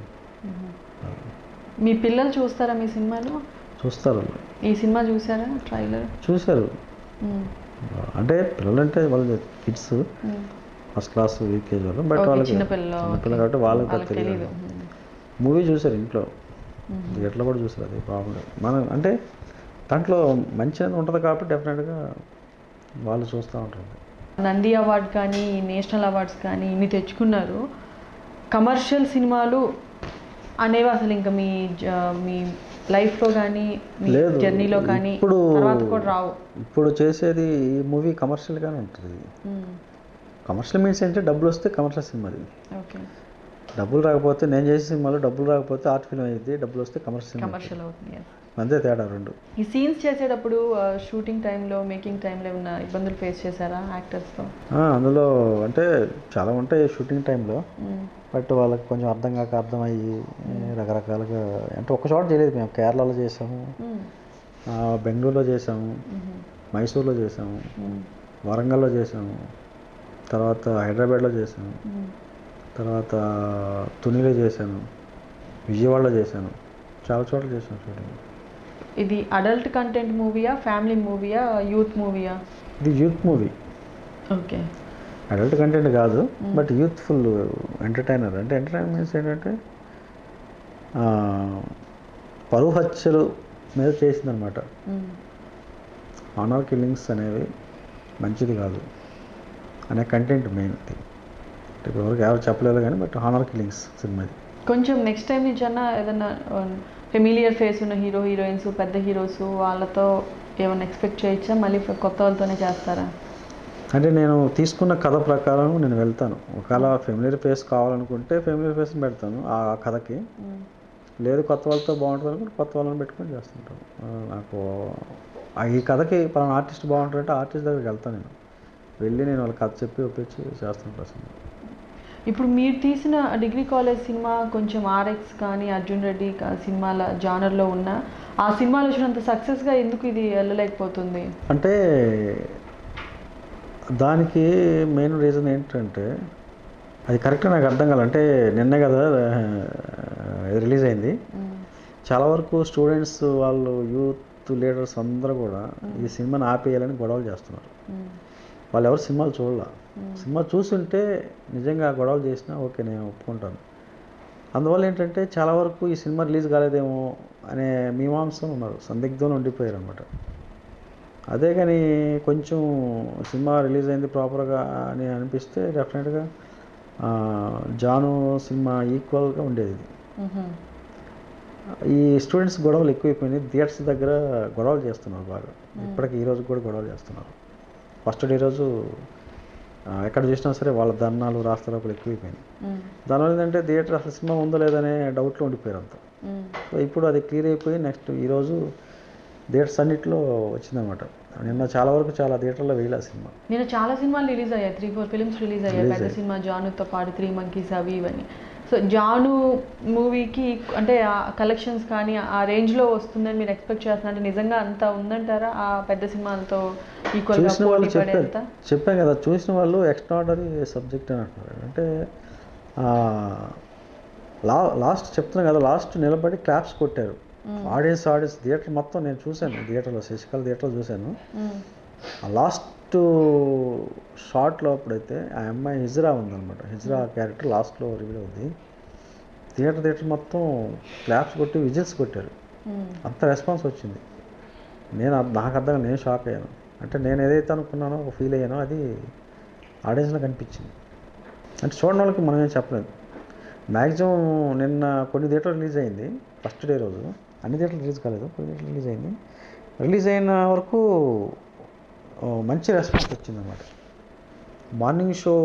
మీ పిల్లలు చూస్తారా మీ సినిమాలు చూస్తారు వాళ్ళు ఈ సినిమా చూసారా ట్రైలర్ చూశారు అంటే పిల్లలంటే వాళ్ళు కిడ్స్ ఫస్ట్ క్లాస్ యూకేజీ వాళ్ళు బట్ Okay, వాళ్ళకి చిన్న పిల్లలు, చిన్నపిల్లలు కాబట్టి వాళ్ళకి వాళ్ళకి పెద్దగా తెలీదు మూవీ చూశారు ఇంట్లో థియేటర్లో కూడా చూసారు అది బాగుంది మనం అంటే దాంట్లో మంచి అనేది ఉంటుంది కాబట్టి డెఫినెట్గా వాళ్ళు చూస్తూ ఉంటారు నంది అవార్డ్ కానీ నేషనల్ అవార్డ్స్ కానీ ఇన్ని తెచ్చుకున్నారు కమర్షియల్ సినిమాలు అనేవి అసలు ఇంకా మీ జ- మీ లైఫ్లో కానీ మీ లేదు. జర్నీలో కానీ ఇప్పుడు తర్వాత కూడా రావు ఇప్పుడు చేసేది ఈ మూవీ కమర్షియల్గానే ఉంటుంది కమర్షియల్ మీన్స్ అంటే డబ్బులు వస్తే కమర్షియల్ సినిమా ఇది ఓకే డబ్బులు రాకపోతే నేను చేసే సినిమాలో డబ్బులు రాకపోతే ఆర్ట్ ఫిల్మ్ అయ్యింది డబ్బులు వస్తే కమర్షియల్ కమర్షియల్ అవుతుంది yes. అంతే తేడా రెండు ఈ సీన్స్ చేసేటప్పుడు షూటింగ్ టైంలో మేకింగ్ టైంలో ఏమైనా ఇబ్బందులు ఫేస్ చేశారా యాక్టర్స్తో ఆ, అందులో అంటే చాలా ఉంటాయి షూటింగ్ టైంలో బట్ వాళ్ళకి కొంచెం అర్థం కాక అర్థమయ్యి రకరకాలుగా అంటే ఒక చోట చేయలేదు మేము కేరళలో చేసాము ఆ, బెంగళూరులో చేసాము మైసూర్లో చేసాము వరంగల్లో చేసాము తర్వాత హైదరాబాద్లో చేసాము తర్వాత తునిలో చేశాను విజయవాడలో చేశాను చాలా చోట్ల చేశాను షూటింగ్ ఇది అడల్ట్ కంటెంట్ మూవీయా ఫ్యామిలీ మూవీయా యూత్ మూవీయా ఇది youth movie okay adult content కాదు బట్ యూత్ఫుల్ ఎంటర్టైనర్ అంటే ఎంటర్టైనర్ మీన్స్ ఏంటంటే ఆ, పరువు హత్యలు మీద చేసిందనమాట ఆనర్ కిల్లింగ్స్ అనేవి మంచిది కాదు అనే కంటెంట్ మెయిన్ థింగ్ ఇప్పుడు ఎవరికి ఎవరు చెప్పలేదు కానీ బట్ హానర్ కిల్లింగ్స్ సినిమాది కొంచెం నెక్స్ట్ టైం నుంచి అన్న ఏదన్నా ఫెమిలియర్ ఫేస్ ఉన్న హీరో హీరోయిన్స్ పెద్ద హీరోస్ వాళ్ళతో ఏమైనా ఎక్స్పెక్ట్ చేయొచ్చా మళ్ళీ కొత్త వాళ్ళతోనే చేస్తారా అంటే నేను తీసుకున్న కథ ప్రకారం నేను వెళ్తాను ఒకవేళ ఫెమిలియర్ ఫేస్ కావాలనుకుంటే ఫెమిలియర్ ఫేస్ పెడతాను ఆ కథకి లేదు కొత్త వాళ్ళతో బాగుంటుంది అనుకుంటే కొత్త వాళ్ళని పెట్టుకొని చేస్తుంటాను ఆ, నాకు ఆ ఈ కథకి పలానా ఆర్టిస్ట్ బాగుంటారంటే ఆర్టిస్ట్ దగ్గరికి వెళ్తాను నేను వెళ్ళి నేను వాళ్ళ కథ చెప్పి ఒప్పించి చేస్తుంటాను సినిమా ఇప్పుడు మీరు తీసిన డిగ్రీ కాలేజ్ సినిమా కొంచెం ఆర్ఎక్స్ కానీ అర్జున్ రెడ్డి కా- సినిమాల జానర్లో ఉన్న ఆ సినిమాలో వచ్చినంత సక్సెస్గా ఎందుకు ఇది వెళ్ళలేకపోతుంది అంటే దానికి మెయిన్ రీజన్ ఏంటంటే అది కరెక్ట్గా నాకు అర్థం కాలే అంటే నిన్నే కదా రిలీజ్ అయింది చాలా వరకు స్టూడెంట్స్ వాళ్ళు యూత్ లీడర్స్ అందరూ కూడా ఈ సినిమాని ఆపేయాలని గొడవలు చేస్తున్నారు వాళ్ళు ఎవరు సినిమాలు చూడాల సినిమా చూస్తుంటే నిజంగా గొడవలు చేసినా ఓకే నేను ఒప్పుకుంటాను అందువల్ల ఏంటంటే చాలా వరకు ఈ సినిమా రిలీజ్ కాలేదేమో అనే మీమాంసం ఉన్నారు సందిగ్ధంలో ఉండిపోయారు అనమాట అదే కానీ కొంచెం సినిమా రిలీజ్ అయింది ప్రాపర్గా అని అనిపిస్తే డెఫినెట్గా ఆ, జాను సినిమా ఈక్వల్గా ఉండేది ఇది. ఈ స్టూడెంట్స్ గొడవలు ఎక్కువైపోయినాయి థియేటర్స్ దగ్గర గొడవలు చేస్తున్నారు బాగా ఇప్పటికి ఈ రోజు కూడా గొడవలు చేస్తున్నారు ఫస్ట్ డే రోజు ఆ, ఎక్కడ చూసినా సరే వాళ్ళ ధర్నాలు రాస్తారోకులు ఎక్కువైపోయినాయి దానివల్ల ఏంటంటే థియేటర్ అసలు సినిమా ఉందో లేదనే డౌట్లో ఉండిపోయారు అంతా సో ఇప్పుడు అది క్లియర్ అయిపోయి నెక్స్ట్ ఈరోజు థియేటర్స్ అన్నింటిలో వచ్చిందనమాట నిన్న చాలా వరకు చాలా థియేటర్లో వేయలే ఆ సినిమా నేను చాలా సినిమాలు రిలీజ్ అయ్యాయి త్రీ ఫోర్ ఫిల్మ్స్ రిలీజ్ అయ్యాయి Release పెద్ద అయ్యాయి. సినిమా జానుతో పాటు త్రీ మంకీస్ అవి ఇవన్నీ సో జాను మూవీకి అంటే ఆ కలెక్షన్స్ కానీ ఆ రేంజ్లో వస్తుందని మీరు ఎక్స్పెక్ట్ చేస్తున్నారు అంటే నిజంగా అంత ఉందంటారా ఆ పెద్ద సినిమాలతో ఈక్వల్గా చూసిన వాళ్ళు పోటీ చెప్పారు పడేంత చెప్పాం కదా చూసిన వాళ్ళు ఎక్స్ట్రాడరీ సబ్జెక్ట్ అని అంటున్నారు అంటే ఆ, లా లాస్ట్ చెప్తున్నాను కదా లాస్ట్ నిలబడి క్లాప్స్ కొట్టారు ఆడియన్స్ ఆడియన్స్ థియేటర్ మొత్తం నేను చూశాను థియేటర్లో శశికళ థియేటర్లో చూశాను మ్మ్. ఆ లాస్ట్ షార్ట్లో అప్పుడైతే ఆ అమ్మాయి హిజ్రా ఉందన్నమాట హిజ్రా క్యారెక్టర్ లాస్ట్లో రివీల్ అవుద్ది థియేటర్ థియేటర్ మొత్తం క్లాప్స్ కొట్టి విజిల్స్ కొట్టారు మ్మ్. అంత రెస్పాన్స్ వచ్చింది నేను అర్థ- నాకు అర్థం కాలేదు, నేను షాక్ అయ్యాను అంటే నేను ఏదైతే అనుకున్నానో ఒక ఫీల్ అయ్యానో అది ఆడియన్స్లో కనిపించింది అంటే చూడని వాళ్ళకి మనం ఏం చెప్పలేదు మ్యాక్సిమం నిన్న కొన్ని థియేటర్లు రిలీజ్ అయింది ఫస్ట్ డే రోజు అన్ని థియేటర్లు రిలీజ్ కాలేదు కొన్ని థియేటర్లు రిలీజ్ అయింది రిలీజ్ అయిన వరకు ఓ, మంచి రెస్పాన్స్ వచ్చిందన్నమాట మార్నింగ్ షో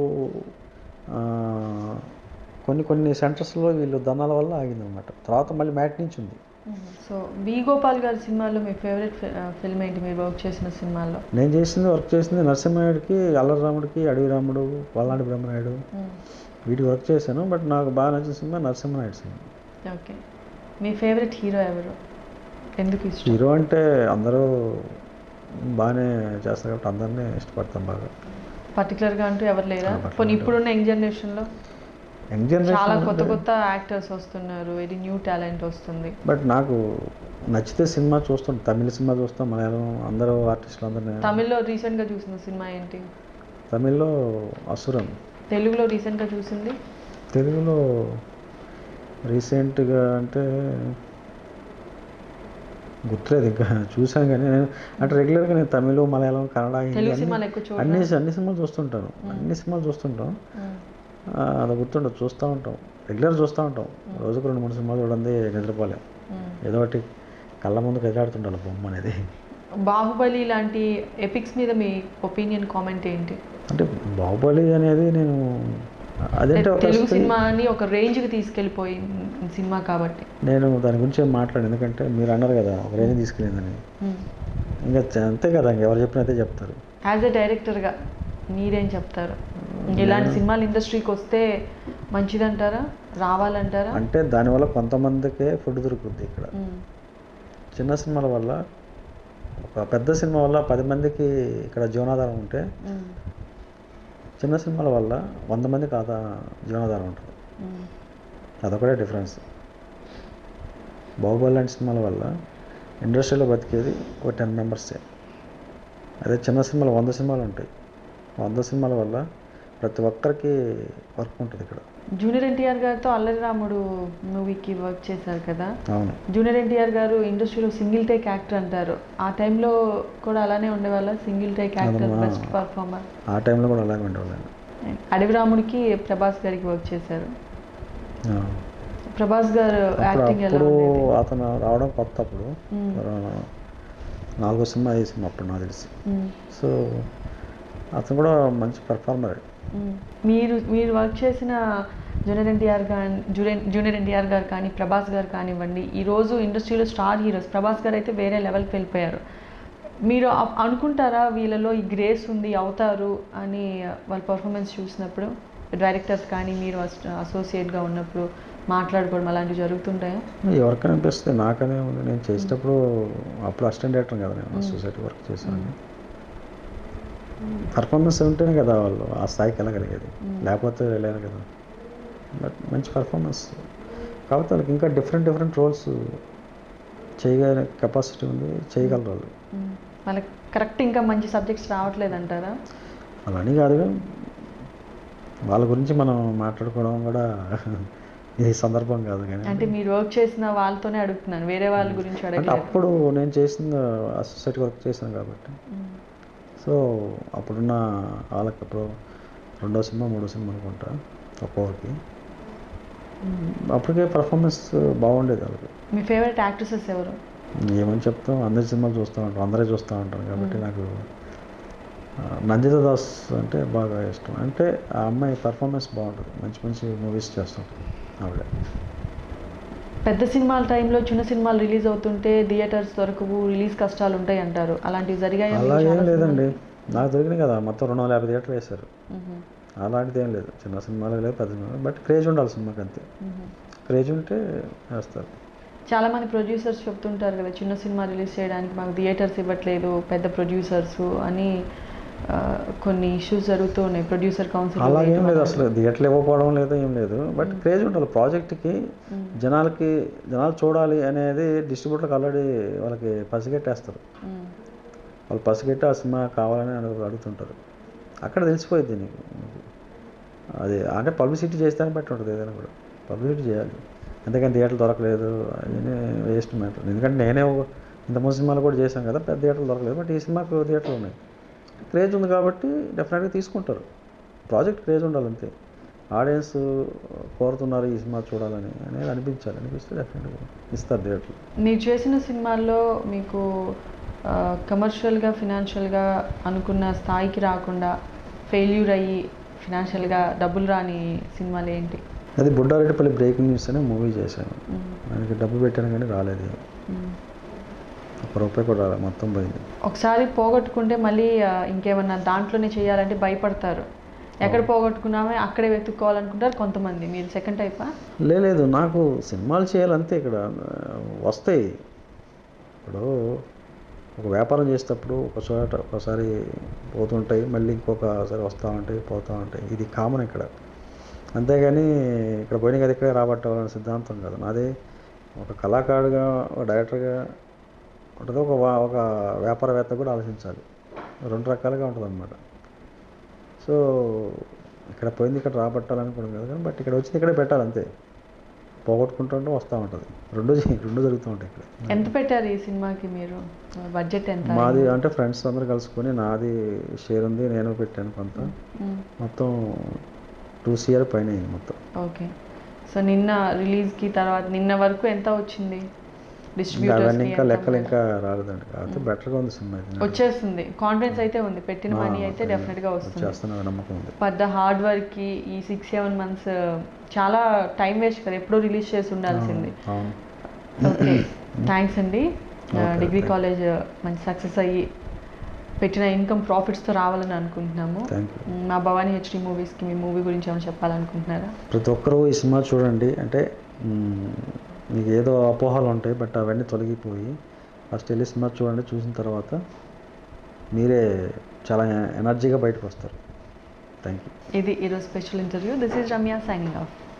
ఆ, కొన్ని కొన్ని సెంటర్స్లో వీళ్ళు దన్నాల వల్ల ఆగిందనమాట తర్వాత మళ్ళీ మ్యాట్ నుంచి ఉంది సో వి గోపాల్ గారి సినిమాలో మీ ఫేవరెట్ ఫిల్మ్ ఏంటి మీరు వర్క్ చేసిన సినిమాల్లో నేను చేసింది వర్క్ చేసింది నరసింహనాయుడికి అల్లరాముడికి అడవి రాముడు పల్నాడు బ్రహ్మనాయుడు వీటికి వర్క్ చేశాను బట్ నాకు బాగా నచ్చిన సినిమా నరసింహనాయుడు సినిమా ఓకే మీ ఫేవరెట్ హీరో ఎవరు ఎందుకు ఇష్టం హీరో అంటే అందరూ బాగానే చేస్తారు కాబట్టి అందరినీ ఇష్టపడతాం బాగా పర్టికులర్గా అంటూ ఎవరు లేరా ఆ, particular పోనీ ఇప్పుడున్న యంగ్ జనరేషన్లో యంగ్ చాలా జనరేషన్ కొత్త కొత్త యాక్టర్స్ వస్తున్నారు ఇది న్యూ టాలెంట్ వస్తుంది బట్ నాకు నచ్చితే సినిమా చూస్తాం తమిళ సినిమా చూస్తాం మలయాళం అందరూ ఆర్టిస్టులు అందరినీ తమిళ్లో రీసెంట్గా చూసిన సినిమా ఏంటి తమిళ్లో అసురం తెలుగులో రీసెంట్గా చూసింది తెలుగులో రీసెంట్గా అంటే గుర్తులేదు ఇంకా చూశాను కానీ నేను అంటే రెగ్యులర్గా నేను తమిళ మలయాళం కన్నడ హిందీ తెలుగు అన్ని- సినిమాలు ఎక్కువ చూడరా? అన్ని అన్ని సినిమాలు చూస్తుంటాను అన్ని సినిమాలు చూస్తుంటాం ఆ, అది గుర్తుండదు చూస్తూ ఉంటాం రెగ్యులర్ చూస్తూ ఉంటాం రోజుకు రెండు మూడు సినిమాలు చూడండి నిద్రపోలేం ఏదో ఒకటి కళ్ళ ముందు కదిలాడుతుండాలి బొమ్మ అనేది బాహుబలి లాంటి ఎపిక్స్ మీద మీ ఒపీనియన్ కామెంట్ ఏంటి అంటే బాహుబలి అనేది నేను అదంటే ఒక తెలుగు స్పే- సినిమాని ఒక రేంజ్కి తీసుకెళ్ళిపోయింది సినిమా కాబట్టి నేను దాని గురించి ఏం మాట్లాడు ఎందుకంటే మీరు అన్నారు కదా ఒక రేంజ్ తీసుకెళ్ళిందని ఇంకా చ- అంతే కదా ఇంక ఎవరు చెప్పినా అయితే చెప్తారు యాజ్ ఎ డైరెక్టర్గా మీరేం చెప్తారు ఇలాంటి సినిమాలు ఇండస్ట్రీకి వస్తే మంచిదంటారా రావాలంటారా అంటే దానివల్ల కొంతమందికే ఫుడ్ దొరుకుతుంది ఇక్కడ మ్మ్. చిన్న సినిమాల వల్ల ఒక పెద్ద సినిమా వల్ల పది మందికి ఇక్కడ జీవనాధారం ఉంటే మ్మ్. చిన్న సినిమాల వల్ల వంద మందికి ఆదా జీవనాధారం ఉంటుంది మ్మ్. అదొకటే డిఫరెన్స్ బాహుబలి లాంటి సినిమాల వల్ల ఇండస్ట్రీలో బతికేది ఒక టెన్ మెంబర్సే అదే చిన్న సినిమాలు వంద సినిమాలు ఉంటాయి వంద సినిమాల వల్ల ప్రతి ఒక్కరికి వర్క్ ఉంటుంది ఇక్కడ జూనియర్ ఎన్టీఆర్ గారితో అల్లరి రాముడు మూవీకి వర్క్ చేశారు కదా అవును జూనియర్ ఎన్టీఆర్ గారు ఇండస్ట్రీలో సింగిల్ టేక్ యాక్టర్ అంటారు ఆ టైంలో కూడా అలానే ఉండేవాళ్ళ సింగిల్ టేక్ యాక్టర్ అవునమ్మా. బెస్ట్ పర్ఫార్మర్ ఆ టైంలో కూడా అలాగే ఉండేవాళ్ళని అడవి రాముడికి ప్రభాస్ గారికి వర్క్ చేశారు ఆ. ప్రభాస్ గారు అప్పుడు యాక్టింగ్ ఎలా అప్పుడు ఉండేది అతను రావడం కొత్త అప్పుడు మ్మ్. ఆ, నాలుగో సినిమా ఐదు సినిమా అప్పుడు నాకు తెలిసి మ్మ్. సో అతను కూడా మంచి పెర్ఫార్మర్ మ్మ్. మీరు మీరు వర్క్ చేసిన జూనియర్ ఎన్టీఆర్ కానీ జూనియర్ జూనియర్ ఎన్టీఆర్ గారు కానీ ప్రభాస్ గారు కానివ్వండి ఈరోజు ఇండస్ట్రీలో స్టార్ హీరోస్ ప్రభాస్ గారు అయితే వేరే లెవెల్కి వెళ్ళిపోయారు మీరు అ- అనుకుంటారా వీళ్ళలో ఈ గ్రేస్ ఉంది అవుతారు అని వాళ్ళ పర్ఫార్మెన్స్ చూసినప్పుడు డైరెక్టర్స్ కానీ మీరు అసోసియేట్గా ఉన్నప్పుడు మాట్లాడుకోవడం అలాంటివి జరుగుతుంటాయా ఎవరికైనా అనిపిస్తుంది నాకనే ఉంది నేను చేసేటప్పుడు అప్పుడు అసిస్టెంట్ డైరెక్టర్ కదా నేను సొసైటీ వర్క్ చేశాను పర్ఫార్మెన్స్ ఉంటేనే కదా వాళ్ళు ఆ స్థాయికి వెళ్ళగలిగేది లేకపోతే వెళ్ళారు కదా బట్ మంచి పర్ఫార్మెన్స్ కాబట్టి వాళ్ళకి ఇంకా డిఫరెంట్ డిఫరెంట్ రోల్స్ చేయగల కెపాసిటీ ఉంది చేయగలరు వాళ్ళు మ్మ్. వాళ్ళకి కరెక్ట్ ఇంకా మంచి సబ్జెక్ట్స్ రావట్లేదు అంటారా అలాని కాదుగా వాళ్ళ గురించి మనం మాట్లాడుకోవడం కూడా ఈ సందర్భం కాదు కానీ అంటే మీరు వర్క్ చేసిన వాళ్ళతోనే అడుగుతున్నాను వేరే వాళ్ళ గురించి అంటే అడగలేదు అప్పుడు నేను చేసిన సొసైటీ వర్క్ చేశాను కాబట్టి మ్మ్. సో అప్పుడున్న వాళ్ళకి అప్పుడు రెండో సినిమా మూడో సినిమా అనుకుంటా ఒక్కొక్కరికి అప్పటికే పర్ఫార్మెన్స్ బాగుండేది వాళ్ళకి మీ ఫేవరెట్ యాక్ట్రెసెస్ ఎవరు ఏమని చెప్తాం అందరి సినిమాలు చూస్తూ ఉంటాం అందరే చూస్తూ ఉంటాం కాబట్టి నాకు ఆ, నందిత దాస్ అంటే బాగా ఇష్టం అంటే ఆ అమ్మాయి పర్ఫార్మెన్స్ బాగుంటుంది మంచి మంచి మూవీస్ చేస్తుంటుంది ఆవిడ పెద్ద సినిమాల టైంలో చిన్న సినిమాలు రిలీజ్ అవుతుంటే థియేటర్స్ దొరకవు రిలీజ్ కష్టాలు ఉంటాయి అంటారు అలాంటివి జరిగాయి అలా ఏం లేదండి నాకు దొరికినాయి కదా మొత్తం రెండు వందల యాభై థియేటర్లు వేశారు అలాంటిది ఏం లేదు చిన్న సినిమాలు లేదు పెద్ద సినిమాలు బట్ క్రేజ్ ఉండాలి సినిమాకి అంతే క్రేజ్ ఉంటే వేస్తారు చాలా మంది ప్రొడ్యూసర్స్ చెప్తుంటారు కదా చిన్న సినిమా రిలీజ్ చేయడానికి మాకు థియేటర్స్ ఇవ్వట్లేదు పెద్ద ప్రొడ్యూసర్స్ అని ఆ, కొన్ని ఇష్యూస్ జరుగుతూ ఉన్నాయి ప్రొడ్యూసర్ కౌన్సిల్ అలాగేం లేదు అసలు థియేటర్లు ఇవ్వకపోవడం లేదు ఏం లేదు బట్ క్రేజ్ ఉండాలి ప్రాజెక్ట్కి జనాలకి జనాలు చూడాలి అనేది డిస్ట్రిబ్యూటర్కి ఆల్రెడీ వాళ్ళకి పసిగట్టేస్తారు వాళ్ళు పసిగట్టి ఆ సినిమా కావాలని అడుగు అడుగుతుంటారు అక్కడ తెలిసిపోయింది నీకు అది అంటే పబ్లిసిటీ చేస్తే బట్టి ఉంటుంది ఏదైనా కూడా పబ్లిసిటీ చేయాలి అంతేకాని థియేటర్లు దొరకలేదు అవన్నీ వేస్ట్ మ్యాటర్ ఎందుకంటే నేనే ఒక- ఇంతకుముందు సినిమాలు కూడా చేశాను కదా పెద్ద థియేటర్లు దొరకలేదు బట్ ఈ సినిమాకు థియేటర్లు ఉన్నాయి క్రేజ్ ఉంది కాబట్టి డెఫినెట్గా తీసుకుంటారు ప్రాజెక్ట్ క్రేజ్ ఉండాలి అంతే ఆడియన్స్ కోరుతున్నారు ఈ సినిమా చూడాలని అనేది అనిపించాలి అనిపిస్తే డెఫినెట్గా ఇస్తారు థియేటర్లు మీరు చేసిన సినిమాల్లో మీకు కమర్షియల్గా ఫినాన్షియల్గా అనుకున్న స్థాయికి రాకుండా ఫెయిల్యూర్ అయ్యి ఫినాన్షియల్గా డబ్బులు రాని సినిమాలు ఏంటి అది బుడ్డారెడ్డిపల్లి బ్రేకింగ్ న్యూస్ అనే మూవీ చేశాను దానికి డబ్బు పెట్టాను కానీ రాలేదు మ్మ్. ఒక రూపాయి కూడా రాలేదు మొత్తం పోయింది ఒకసారి పోగొట్టుకుంటే మళ్ళీ ఆ, ఇంకేమన్నా దాంట్లోనే చేయాలంటే భయపడతారు ఎక్కడ పోగొట్టుకున్నామే అక్కడే వెతుక్కోవాలనుకుంటారు కొంతమంది మీరు సెకండ్ టైపా లే- లేదు నాకు సినిమాలు చేయాలంతే ఇక్కడ ఆ, వస్తాయి ఇప్పుడు ఒక వ్యాపారం చేసేటప్పుడు ఒక చోట ఒకసారి పోతుంటాయి మళ్ళీ ఇంకొకసారి వస్తూ ఉంటాయి పోతూ ఉంటాయి ఇది కామన్ ఇక్కడ అంతేగాని ఇక్కడ పోయిన కదా ఇక్కడే రాబట్టాలనే సిద్ధాంతం కాదు నాది ఒక కళాకారుడిగా ఒక డైరెక్టర్గా ఉంటుంది ఒక వా- ఒక వ్యాపారవేత్త కూడా ఆలోచించాలి రెండు రకాలుగా ఉంటుంది అనమాట సో ఇక్కడ పోయింది ఇక్కడ రాబట్టాలనుకోవడం కాదు కానీ బట్ ఇక్కడ వచ్చింది ఇక్కడే పెట్టాలి అంతే పోగొట్టుకుంటుంటే వస్తూ ఉంటుంది రెండు జ- రెండు జరుగుతూ ఉంటాయి ఇక్కడ ఎంత పెట్టారు ఈ సినిమాకి మీరు బడ్జెట్ ఎంత మాది అంటే ఫ్రెండ్స్ అందరూ కలుసుకొని నాది షేర్ ఉంది నేను పెట్టాను కొంత మ్మ్. మొత్తం టూ సిఆర్ పైన అయింది మొత్తం ఓకే సో నిన్న రిలీజ్కి తర్వాత నిన్న వరకు ఎంత వచ్చింది ఇంకా అవన్నీ ఇంకా లెక్కలు డిస్ట్రిబ్యూటర్స్ ఇంకా రాలేదండి కాకపోతే బెటర్గా ఉంది సినిమా ఇది వచ్చేస్తుంది కాన్ఫిడెన్స్ అయితే ఉంది పెట్టిన మనీ అయితే ఆ, డెఫినెట్ గా వస్తుంది వచ్చేస్తున్న నమ్మకం ఉంది పడ్డ హార్డ్ వర్క్ కి ఈ సిక్స్ సెవెన్ మంత్స్ చాలా టైం వేస్ట్ కదా ఎప్పుడో రిలీజ్ చేసి ఉండాల్సింది అవును ఓకే థ్యాంక్స్ అండి Okay, డిగ్రీ thank- కాలేజ్ మంచి సక్సెస్ అయ్యి పెట్టిన ఇన్కమ్ ప్రాఫిట్స్తో రావాలని అనుకుంటున్నాము థ్యాంక్ యూ మ్, మా భవానీ హెచ్డి మూవీస్కి మీ మూవీ గురించి ఏమైనా చెప్పాలనుకుంటున్నారా ప్రతి ఒక్కరూ ఈ సినిమా చూడండి అంటే మ్మ్, మీకు ఏదో అపోహలు ఉంటాయి బట్ అవన్నీ తొలగిపోయి ఫస్ట్ వెళ్ళి సినిమా చూడండి చూసిన తర్వాత మీరే చాలా ఎనర్జీగా బయటకు వస్తారు థ్యాంక్ యూ ఇది ఈరోజు special interview this is Ramya signing of